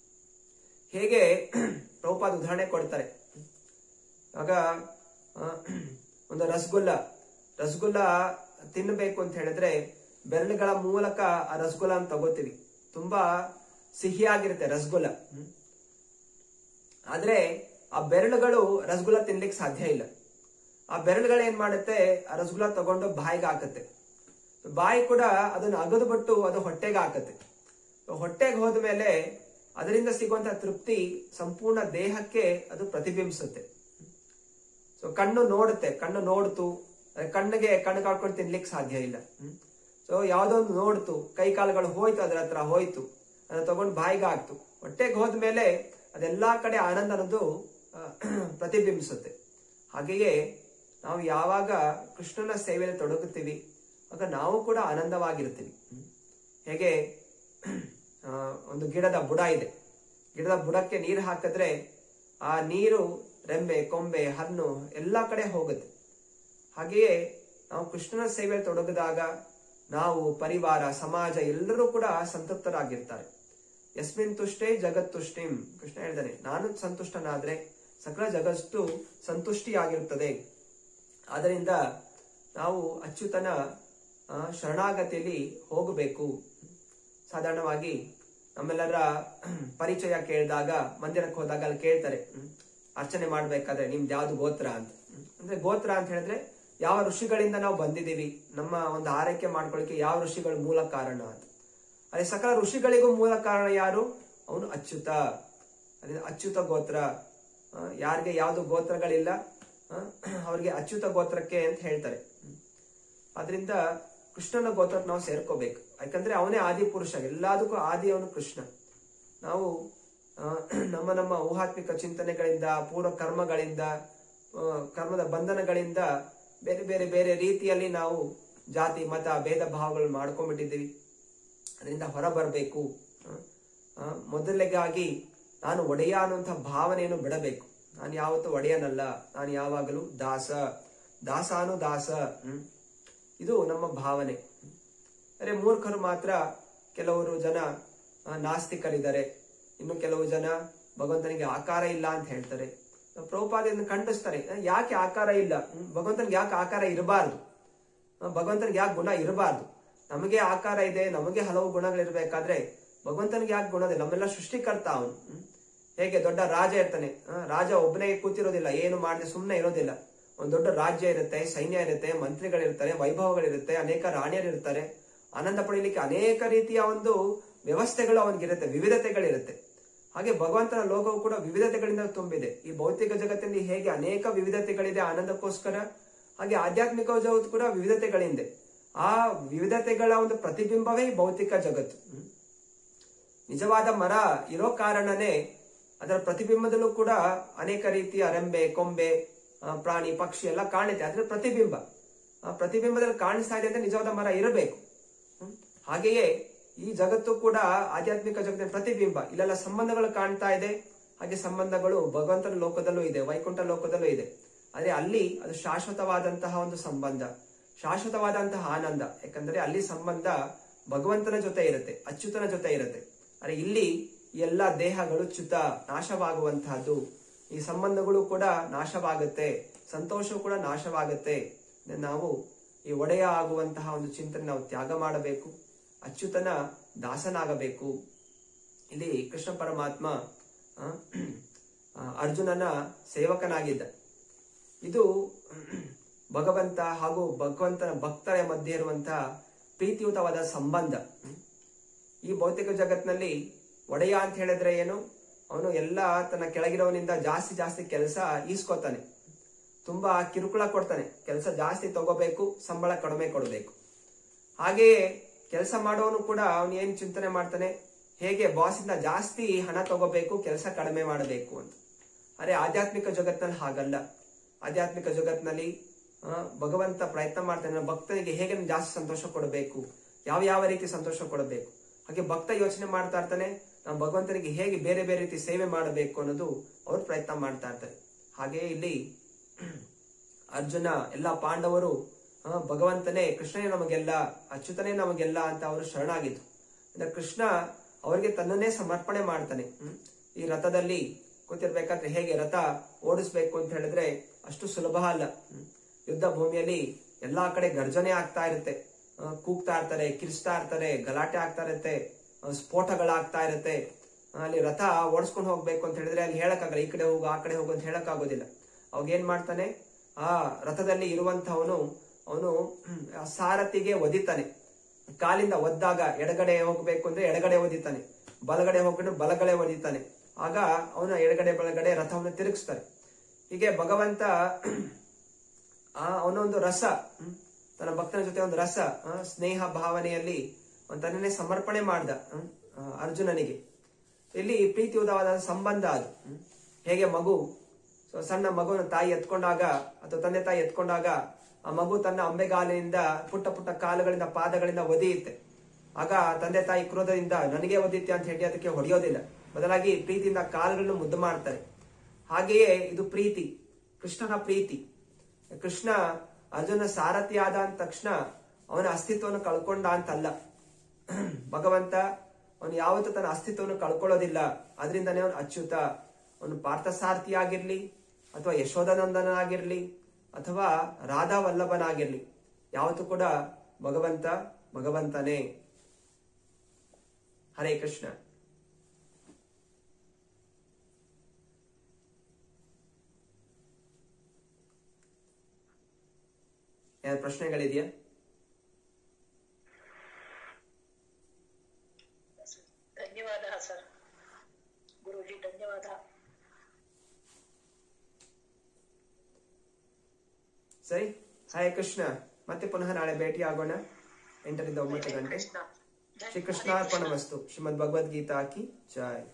ಹೇಗೆ ಪ್ರಭುಪಾದ ಉದಾಹರಣೆ ಕೊಡ್ತಾರೆ ಆಗ ಆ, ಒಂದು ರಸಗುಲ್ಲ ರಸಗುಲ್ಲ ತಿನ್ನಬೇಕು ಅಂತ ಹೇಳಿದ್ರೆ ಬೆರಳುಗಳ ಮೂಲಕ ಆ ರಸಗುಲ್ಲ ತಗೋತೀವಿ ತುಂಬಾ ಸಿಹಿಯಾಗಿರುತ್ತೆ ರಸಗುಲ್ಲ ಹ್ಮ್. ಆದ್ರೆ ಆ ಬೆರಳುಗಳು ರಸಗುಲ್ಲ ತಿನ್ಲಿಕ್ಕೆ ಸಾಧ್ಯ ಇಲ್ಲ ಆ ಬೆರಳುಗಳು ಏನ್ ಮಾಡುತ್ತೆ ಆ ರಸಗುಲ್ಲ ತಗೊಂಡು ಬಾಯಿಗೆ ಹಾಕತ್ತೆ ಬಾಯಿ ಕೂಡ ಅದನ್ನ ಅಗದು ಬಿಟ್ಟು ಅದು ಹೊಟ್ಟೆಗೆ ಹಾಕತ್ತೆ ಹೊಟ್ಟೆಗೆ ಹೋದ್ಮೇಲೆ ಅದರಿಂದ ಸಿಗುವಂತ ತೃಪ್ತಿ ಸಂಪೂರ್ಣ ದೇಹಕ್ಕೆ ಅದು ಪ್ರತಿಬಿಂಬಿಸುತ್ತೆ ಸೊ ಕಣ್ಣು ನೋಡುತ್ತೆ ಕಣ್ಣು ನೋಡ್ತು ಅದೇ ಕಣ್ಣಿಗೆ ಕಣ್ಣು ಕಾಡ್ಕೊಂಡು ತಿನ್ಲಿಕ್ಕೆ ಸಾಧ್ಯ ಇಲ್ಲ ಸೊ ಯಾವ್ದೋ ಒಂದು ನೋಡ್ತು ಕೈ ಕಾಲುಗಳು ಹೋಯ್ತು ಅದ್ರ ಹತ್ರ ಹೋಯ್ತು ಅದನ್ನ ತಗೊಂಡು ಬಾಯಿಗೆ ಹಾಕ್ತು ಹೊಟ್ಟೆಗೆ ಹೋದ್ಮೇಲೆ ಅದೆಲ್ಲಾ ಕಡೆ ಆನಂದ ಅನ್ನೋದು ಆ, ಪ್ರತಿಬಿಂಬಿಸುತ್ತೆ ಹಾಗೆಯೇ ನಾವು ಯಾವಾಗ ಕೃಷ್ಣನ ಸೇವೆಯಲ್ಲಿ ತೊಡಗುತ್ತೀವಿ ಆಗ ನಾವು ಕೂಡ ಆನಂದವಾಗಿರ್ತೀವಿ ಹ್ಮ್. ಹೇಗೆ ಆ, ಒಂದು ಗಿಡದ ಬುಡ ಇದೆ ಗಿಡದ ಬುಡಕ್ಕೆ ನೀರು ಹಾಕಿದ್ರೆ ಆ ನೀರು ರೆಂಬೆ ಕೊಂಬೆ ಹಣ್ಣು ಎಲ್ಲಾ ಕಡೆ ಹೋಗುತ್ತೆ ಹಾಗೆಯೇ ನಾವು ಕೃಷ್ಣನ ಸೇವೆಯಲ್ಲಿ ತೊಡಗಿದಾಗ ನಾವು ಪರಿವಾರ ಸಮಾಜ ಎಲ್ಲರೂ ಕೂಡ ಸಂತೃಪ್ತರಾಗಿರ್ತಾರೆ ಯಸ್ಮಿನ್ ತುಷ್ಟೇ ಜಗತ್ತುಷ್ಟಿಂ ಕೃಷ್ಣ ಹೇಳಿದಾನೆ ನಾನು ಸಂತುಷ್ಟನಾದ್ರೆ ಸಕಲ ಜಗತ್ತು ಸಂತುಷ್ಟಿಯಾಗಿರುತ್ತದೆ ಆದ್ದರಿಂದ ನಾವು ಅಚ್ಯುತನ ಆ, ಶರಣಾಗತಿಯಲ್ಲಿ ಹೋಗಬೇಕು ಸಾಧಾರಣವಾಗಿ ನಮ್ಮೆಲ್ಲರ ಪರಿಚಯ ಕೇಳಿದಾಗ ಮಂದಿರಕ್ಕೆ ಹೋದಾಗ ಅಲ್ಲಿ ಕೇಳ್ತಾರೆ ಹ್ಮ್, ಅರ್ಚನೆ ಮಾಡ್ಬೇಕಾದ್ರೆ ನಿಮ್ದು ಯಾವ್ದು ಗೋತ್ರ ಅಂತ ಹ್ಮ್, ಅಂದ್ರೆ ಗೋತ್ರ ಅಂತ ಹೇಳಿದ್ರೆ ಯಾವ ಋಷಿಗಳಿಂದ ನಾವು ಬಂದಿದ್ದೀವಿ ನಮ್ಮ ಒಂದು ಆರೈಕೆ ಮಾಡ್ಕೊಳ್ಳಿಕ್ಕೆ ಯಾವ ಋಷಿಗಳು ಮೂಲ ಕಾರಣ ಅಂತ ಅದೇ ಸಕಲ ಋಷಿಗಳಿಗೂ ಮೂಲ ಕಾರಣ ಯಾರು ಅವನು ಅಚ್ಯುತ ಅದೇ ಅಚ್ಯುತ ಗೋತ್ರ ಆ, ಯಾರಿಗೆ ಯಾವುದು ಗೋತ್ರಗಳಿಲ್ಲ ಆ, ಅವ್ರಿಗೆ ಅಚ್ಯುತ ಗೋತ್ರಕ್ಕೆ ಅಂತ ಹೇಳ್ತಾರೆ ಹ್ಮ್. ಆದ್ರಿಂದ ಕೃಷ್ಣನ ಗೋತ್ರಕ್ಕೆ ನಾವು ಸೇರ್ಕೋಬೇಕು ಯಾಕಂದ್ರೆ ಅವನೇ ಆದಿ ಪುರುಷ ಎಲ್ಲದಕ್ಕೂ ಆದಿ ಅವನು ಕೃಷ್ಣ ನಾವು ಆ, ನಮ್ಮ ನಮ್ಮ ಊಹಾತ್ಮಿಕ ಚಿಂತನೆಗಳಿಂದ ಪೂರ್ವ ಕರ್ಮಗಳಿಂದ ಆ, ಕರ್ಮದ ಬಂಧನಗಳಿಂದ ಬೇರೆ ಬೇರೆ ಬೇರೆ ರೀತಿಯಲ್ಲಿ ನಾವು ಜಾತಿ ಮತ ಭೇದ ಭಾವಗಳು ಮಾಡ್ಕೊಂಡ್ಬಿಟ್ಟಿದ್ದೀವಿ ಅದರಿಂದ ಹೊರ ಬರಬೇಕು ಮೊದಲಿಗಾಗಿ ನಾನು ಒಡೆಯ ಅನ್ನುವಂಥ ಭಾವನೆಯನ್ನು ಬಿಡಬೇಕು ನಾನು ಯಾವತ್ತೂ ಒಡೆಯನಲ್ಲ ನಾನು ಯಾವಾಗಲೂ ದಾಸ ದಾಸಾನು ದಾಸ ಹ್ಮ್ ಇದು ನಮ್ಮ ಭಾವನೆ ಅರೆ ಮೂರ್ಖರು ಮಾತ್ರ ಕೆಲವರು ಜನ ಆ, ನಾಸ್ತಿಕರಿದ್ದಾರೆ ಇನ್ನು ಕೆಲವು ಜನ ಭಗವಂತನಿಗೆ ಆಕಾರ ಇಲ್ಲ ಅಂತ ಹೇಳ್ತಾರೆ ಪ್ರಭುಪಾದೆಯನ್ನು ಖಂಡಿಸ್ತಾರೆ ಆ, ಯಾಕೆ ಆಕಾರ ಇಲ್ಲ ಹ್ಮ್, ಭಗವಂತನಿಗೆ ಯಾಕೆ ಆಕಾರ ಇರಬಾರ್ದು ಆ, ಭಗವಂತನಿಗೆ ಯಾಕೆ ಗುಣ ಇರಬಾರ್ದು ನಮಗೆ ಆಕಾರ ಇದೆ ನಮಗೆ ಹಲವು ಗುಣಗಳಿರ್ಬೇಕಾದ್ರೆ ಭಗವಂತನಿಗೆ ಯಾಕೆ ಗುಣ ಇದೆ ನಮ್ಮೆಲ್ಲ ಸೃಷ್ಟಿಕರ್ತ ಅವನು ಹ್ಮ್? ಹೇಗೆ ದೊಡ್ಡ ರಾಜ ಇರ್ತಾನೆ ಆ, ರಾಜ ಒಬ್ಬನೇ ಕೂತಿರೋದಿಲ್ಲ ಏನು ಮಾಡದೆ ಸುಮ್ಮನೆ ಇರೋದಿಲ್ಲ ಒಂದು ದೊಡ್ಡ ರಾಜ್ಯ ಇರುತ್ತೆ ಸೈನ್ಯ ಇರುತ್ತೆ ಮಂತ್ರಿಗಳಿರ್ತಾರೆ ವೈಭವಗಳಿರುತ್ತೆ ಅನೇಕ ರಾಣಿಯರಿರ್ತಾರೆ ಆನಂದ ಪಡೀಲಿಕ್ಕೆ ಅನೇಕ ರೀತಿಯ ಒಂದು ವ್ಯವಸ್ಥೆಗಳು ಅವನಿಗಿರುತ್ತೆ ವಿವಿಧತೆಗಳಿರುತ್ತೆ ಹಾಗೆ ಭಗವಂತನ ಲೋಕವು ಕೂಡ ವಿವಿಧತೆಗಳಿಂದ ತುಂಬಿದೆ ಈ ಭೌತಿಕ ಜಗತ್ತಿನಲ್ಲಿ ಹೇಗೆ ಅನೇಕ ವಿವಿಧತೆಗಳಿದೆ ಆನಂದಕ್ಕೋಸ್ಕರ ಹಾಗೆ ಆಧ್ಯಾತ್ಮಿಕ ಜಗತ್ತು ಕೂಡ ವಿವಿಧತೆಗಳಿಂದೆ ಆ ವಿವಿಧತೆಗಳ ಒಂದು ಪ್ರತಿಬಿಂಬವೇ ಈ ಭೌತಿಕ ಜಗತ್ತು ಹ್ಮ್. ನಿಜವಾದ ಮರ ಇರೋ ಕಾರಣನೇ ಅದರ ಪ್ರತಿಬಿಂಬದಲ್ಲೂ ಕೂಡ ಅನೇಕ ರೀತಿಯ ರೆಂಬೆ ಕೊಂಬೆ ಆ, ಪ್ರಾಣಿ ಪಕ್ಷಿ ಎಲ್ಲ ಕಾಣುತ್ತೆ ಅದ್ರ ಪ್ರತಿಬಿಂಬ ಆ ಪ್ರತಿಬಿಂಬದಲ್ಲಿ ಕಾಣಿಸ್ತಾ ಇದೆ ಅಂದ್ರೆ ನಿಜವಾದ ಮರ ಇರಬೇಕು ಹ್ಮ್. ಹಾಗೆಯೇ ಈ ಜಗತ್ತು ಕೂಡ ಆಧ್ಯಾತ್ಮಿಕ ಜಗತ್ತಿನ ಪ್ರತಿಬಿಂಬ ಇಲ್ಲೆಲ್ಲ ಸಂಬಂಧಗಳು ಕಾಣ್ತಾ ಇದೆ ಹಾಗೆ ಸಂಬಂಧಗಳು ಭಗವಂತನ ಲೋಕದಲ್ಲೂ ಇದೆ ವೈಕುಂಠ ಲೋಕದಲ್ಲೂ ಇದೆ ಆದ್ರೆ ಅಲ್ಲಿ ಅದು ಶಾಶ್ವತವಾದಂತಹ ಒಂದು ಸಂಬಂಧ ಶಾಶ್ವತವಾದಂತಹ ಆನಂದ ಯಾಕಂದ್ರೆ ಅಲ್ಲಿ ಸಂಬಂಧ ಭಗವಂತನ ಜೊತೆ ಇರುತ್ತೆ ಅಚ್ಯುತನ ಜೊತೆ ಇರುತ್ತೆ ಆದ್ರೆ ಇಲ್ಲಿ ಈ ಎಲ್ಲ ದೇಹಗಳು ಚ್ಯುತ ನಾಶವಾಗುವಂತಹದ್ದು ಈ ಸಂಬಂಧಗಳು ಕೂಡ ನಾಶವಾಗುತ್ತೆ ಸಂತೋಷವು ಕೂಡ ನಾಶವಾಗುತ್ತೆ ಅಂದ್ರೆ ನಾವು ಈ ಒಡೆಯ ಆಗುವಂತಹ ಒಂದು ಚಿಂತನೆ ನಾವು ತ್ಯಾಗ ಮಾಡಬೇಕು ಅಚ್ಯುತನ ದಾಸನಾಗಬೇಕು ಇಲ್ಲಿ ಕೃಷ್ಣ ಪರಮಾತ್ಮ ಆ, ಆ, ಅರ್ಜುನನ ಸೇವಕನಾಗಿದ್ದ ಇದು ಭಗವಂತ ಹಾಗೂ ಭಗವಂತನ ಭಕ್ತರ ಮಧ್ಯೆ ಇರುವಂತಹ ಪ್ರೀತಿಯುತವಾದ ಸಂಬಂಧ ಈ ಭೌತಿಕ ಜಗತ್ತಿನಲ್ಲಿ ಒಡೆಯ ಅಂತ ಹೇಳಿದ್ರೆ ಏನು ಅವನು ಎಲ್ಲ ತನ್ನ ಕೆಳಗಿರೋನಿಂದ ಜಾಸ್ತಿ ಜಾಸ್ತಿ ಕೆಲಸ ಈಸ್ಕೋತಾನೆ ತುಂಬಾ ಕಿರುಕುಳ ಕೊಡ್ತಾನೆ ಕೆಲಸ ಜಾಸ್ತಿ ತಗೋಬೇಕು ಸಂಬಳ ಕಡಿಮೆ ಕೊಡಬೇಕು ಹಾಗೆಯೇ ಕೆಲಸ ಮಾಡೋನು ಕೂಡ ಅವನು ಏನ್ ಚಿಂತನೆ ಮಾಡ್ತಾನೆ ಹೇಗೆ ಬಾಸಿಂದ ಜಾಸ್ತಿ ಹಣ ತಗೋಬೇಕು ಕೆಲಸ ಕಡಿಮೆ ಮಾಡಬೇಕು ಅಂತ ಅರೆ ಆಧ್ಯಾತ್ಮಿಕ ಜಗತ್ತಿನಲ್ಲಿ ಹಾಗಲ್ಲ ಆಧ್ಯಾತ್ಮಿಕ ಜಗತ್ತಿನಲ್ಲಿ ಆ, ಭಗವಂತ ಪ್ರಯತ್ನ ಮಾಡ್ತಾನೆ ನನ್ನ ಭಕ್ತನಿಗೆ ಹೇಗೆ ನಾನು ಜಾಸ್ತಿ ಸಂತೋಷ ಕೊಡಬೇಕು ಯಾವ ಯಾವ ರೀತಿ ಸಂತೋಷ ಕೊಡಬೇಕು ಹಾಗೆ ಭಕ್ತ ಯೋಚನೆ ಮಾಡ್ತಾ ಇರ್ತಾನೆ ನಾವು ಭಗವಂತನಿಗೆ ಹೇಗೆ ಬೇರೆ ಬೇರೆ ರೀತಿ ಸೇವೆ ಮಾಡಬೇಕು ಅನ್ನೋದು ಅವ್ರು ಪ್ರಯತ್ನ ಮಾಡ್ತಾ ಇರ್ತಾರೆ ಹಾಗೆಯೇ ಇಲ್ಲಿ ಅರ್ಜುನ ಎಲ್ಲ ಪಾಂಡವರು ಆ, ಭಗವಂತನೇ ಕೃಷ್ಣನೇ ನಮಗೆಲ್ಲ ಅಚ್ಯುತನೇ ನಮಗೆಲ್ಲ ಅಂತ ಅವರು ಶರಣಾಗಿದ್ದು ಅಂದ್ರೆ ಕೃಷ್ಣ ಅವರಿಗೆ ತನ್ನನ್ನೇ ಸಮರ್ಪಣೆ ಮಾಡ್ತಾನೆ ಹ್ಮ್. ಈ ರಥದಲ್ಲಿ ಕೂತಿರ್ಬೇಕಾದ್ರೆ ಹೇಗೆ ರಥ ಓಡಿಸ್ಬೇಕು ಅಂತ ಹೇಳಿದ್ರೆ ಅಷ್ಟು ಸುಲಭ ಅಲ್ಲ ಹ್ಮ್. ಯುದ್ಧ ಭೂಮಿಯಲ್ಲಿ ಎಲ್ಲಾ ಕಡೆ ಗರ್ಜನೆ ಆಗ್ತಾ ಇರುತ್ತೆ ಆ, ಕೂಗ್ತಾ ಇರ್ತಾರೆ ಕಿರ್ಸ್ತಾ ಇರ್ತಾರೆ ಗಲಾಟೆ ಆಗ್ತಾ ಇರುತ್ತೆ ಆ, ಸ್ಫೋಟಗಳಾಗ್ತಾ ಇರುತ್ತೆ ಆ, ಅಲ್ಲಿ ರಥ ಓಡಿಸ್ಕೊಂಡು ಹೋಗ್ಬೇಕು ಅಂತ ಹೇಳಿದ್ರೆ ಅಲ್ಲಿ ಹೇಳಕ್ಕಾಗಲ್ಲ ಈ ಕಡೆ ಹೋಗು ಆ ಕಡೆ ಹೋಗು ಅಂತ ಹೇಳಕ್ ಆಗೋದಿಲ್ಲ ಅವಾಗ ಏನ್ ಮಾಡ್ತಾನೆ ಆ ರಥದಲ್ಲಿ ಇರುವಂತವನು ಅವನು ಸಾರಥಿಗೆ ಒದಿತಾನೆ ಕಾಲಿಂದ ಒದ್ದಾಗ ಎಡಗಡೆ ಹೋಗ್ಬೇಕು ಅಂದ್ರೆ ಎಡಗಡೆ ಒದಿತಾನೆ ಬಲಗಡೆ ಹೋಗ್ಬಿಟ್ಟು ಬಲಗಡೆ ಒದಿತಾನೆ ಆಗ ಅವನ ಎಡಗಡೆ ಬಲಗಡೆ ರಥವನ್ನು ತಿರುಗಿಸ್ತಾನೆ ಹೀಗೆ ಭಗವಂತ ಆ ಅವನೊಂದು ರಸ ಹ್ಮ್, ತನ್ನ ಭಕ್ತನ ಜೊತೆ ಒಂದು ರಸ ಆ, ಸ್ನೇಹ ಭಾವನೆಯಲ್ಲಿ ಅವನು ತನ್ನನ್ನೇ ಸಮರ್ಪಣೆ ಮಾಡ್ದ ಹ್ಮ್, ಆ, ಅರ್ಜುನನಿಗೆ ಇಲ್ಲಿ ಪ್ರೀತಿಯುತವಾದ ಸಂಬಂಧ ಅದು ಹ್ಮ್. ಹೇಗೆ ಮಗು ಸೊ ಸಣ್ಣ ಮಗುವಿನ ತಾಯಿ ಎತ್ಕೊಂಡಾಗ ಅಥವಾ ತಂದೆ ತಾಯಿ ಎತ್ಕೊಂಡಾಗ ಆ ಮಗು ತನ್ನ ಅಂಬೆಗಾಲಿನಿಂದ ಪುಟ್ಟ ಪುಟ್ಟ ಕಾಲುಗಳಿಂದ ಪಾದಗಳಿಂದ ಒದಿಯುತ್ತೆ ಆಗ ತಂದೆ ತಾಯಿ ಕ್ರೋಧದಿಂದ ನನಗೆ ಒದಿತ್ತೆ ಅಂತ ಹೇಳಿ ಅದಕ್ಕೆ ಹೊಡೆಯೋದಿಲ್ಲ ಬದಲಾಗಿ ಪ್ರೀತಿಯಿಂದ ಕಾಲುಗಳನ್ನು ಮುದ್ದು ಮಾಡ್ತಾರೆ ಹಾಗೆಯೇ ಇದು ಪ್ರೀತಿ ಕೃಷ್ಣನ ಪ್ರೀತಿ ಕೃಷ್ಣ ಅರ್ಜುನ ಸಾರಥಿ ಆದ ಅಂದ ತಕ್ಷಣ ಅವನ ಅಸ್ತಿತ್ವವನ್ನು ಕಳ್ಕೊಂಡ ಅಂತಲ್ಲ ಭಗವಂತ ಅವನು ಯಾವತ್ತೂ ತನ್ನ ಅಸ್ತಿತ್ವವನ್ನು ಕಳ್ಕೊಳ್ಳೋದಿಲ್ಲ ಅದರಿಂದನೇ ಅವನು ಅಚ್ಯುತ ಅವನು ಪಾರ್ಥಸಾರ್ಥಿ ಆಗಿರ್ಲಿ ಅಥವಾ ಯಶೋಧಾನಂದನಾಗಿರ್ಲಿ ಅಥವಾ ರಾಧಾ ವಲ್ಲಭನಾಗಿರ್ಲಿ ಯಾವತ್ತೂ ಕೂಡ ಭಗವಂತ ಭಗವಂತನೇ ಹರೇ ಕೃಷ್ಣ ಏನಾದ್ರು ಪ್ರಶ್ನೆಗಳಿದೆಯಾ ಧನ್ಯವಾದ ಸರ್ ಗುರೂಜಿ ಧನ್ಯವಾದ ಸರಿ ಹರೇ ಕೃಷ್ಣ ಮತ್ತೆ ಪುನಃ ನಾಳೆ ಭೇಟಿ ಆಗೋಣ ಎಂಟರಿಂದ ಒಂಬತ್ತು ಗಂಟೆ ಕೃಷ್ಣ ಶ್ರೀ ಕೃಷ್ಣಾರ್ಪಣ ವಸ್ತು ಶ್ರೀಮದ್ ಭಗವದ್ಗೀತಾ ಕಿ ಜೈ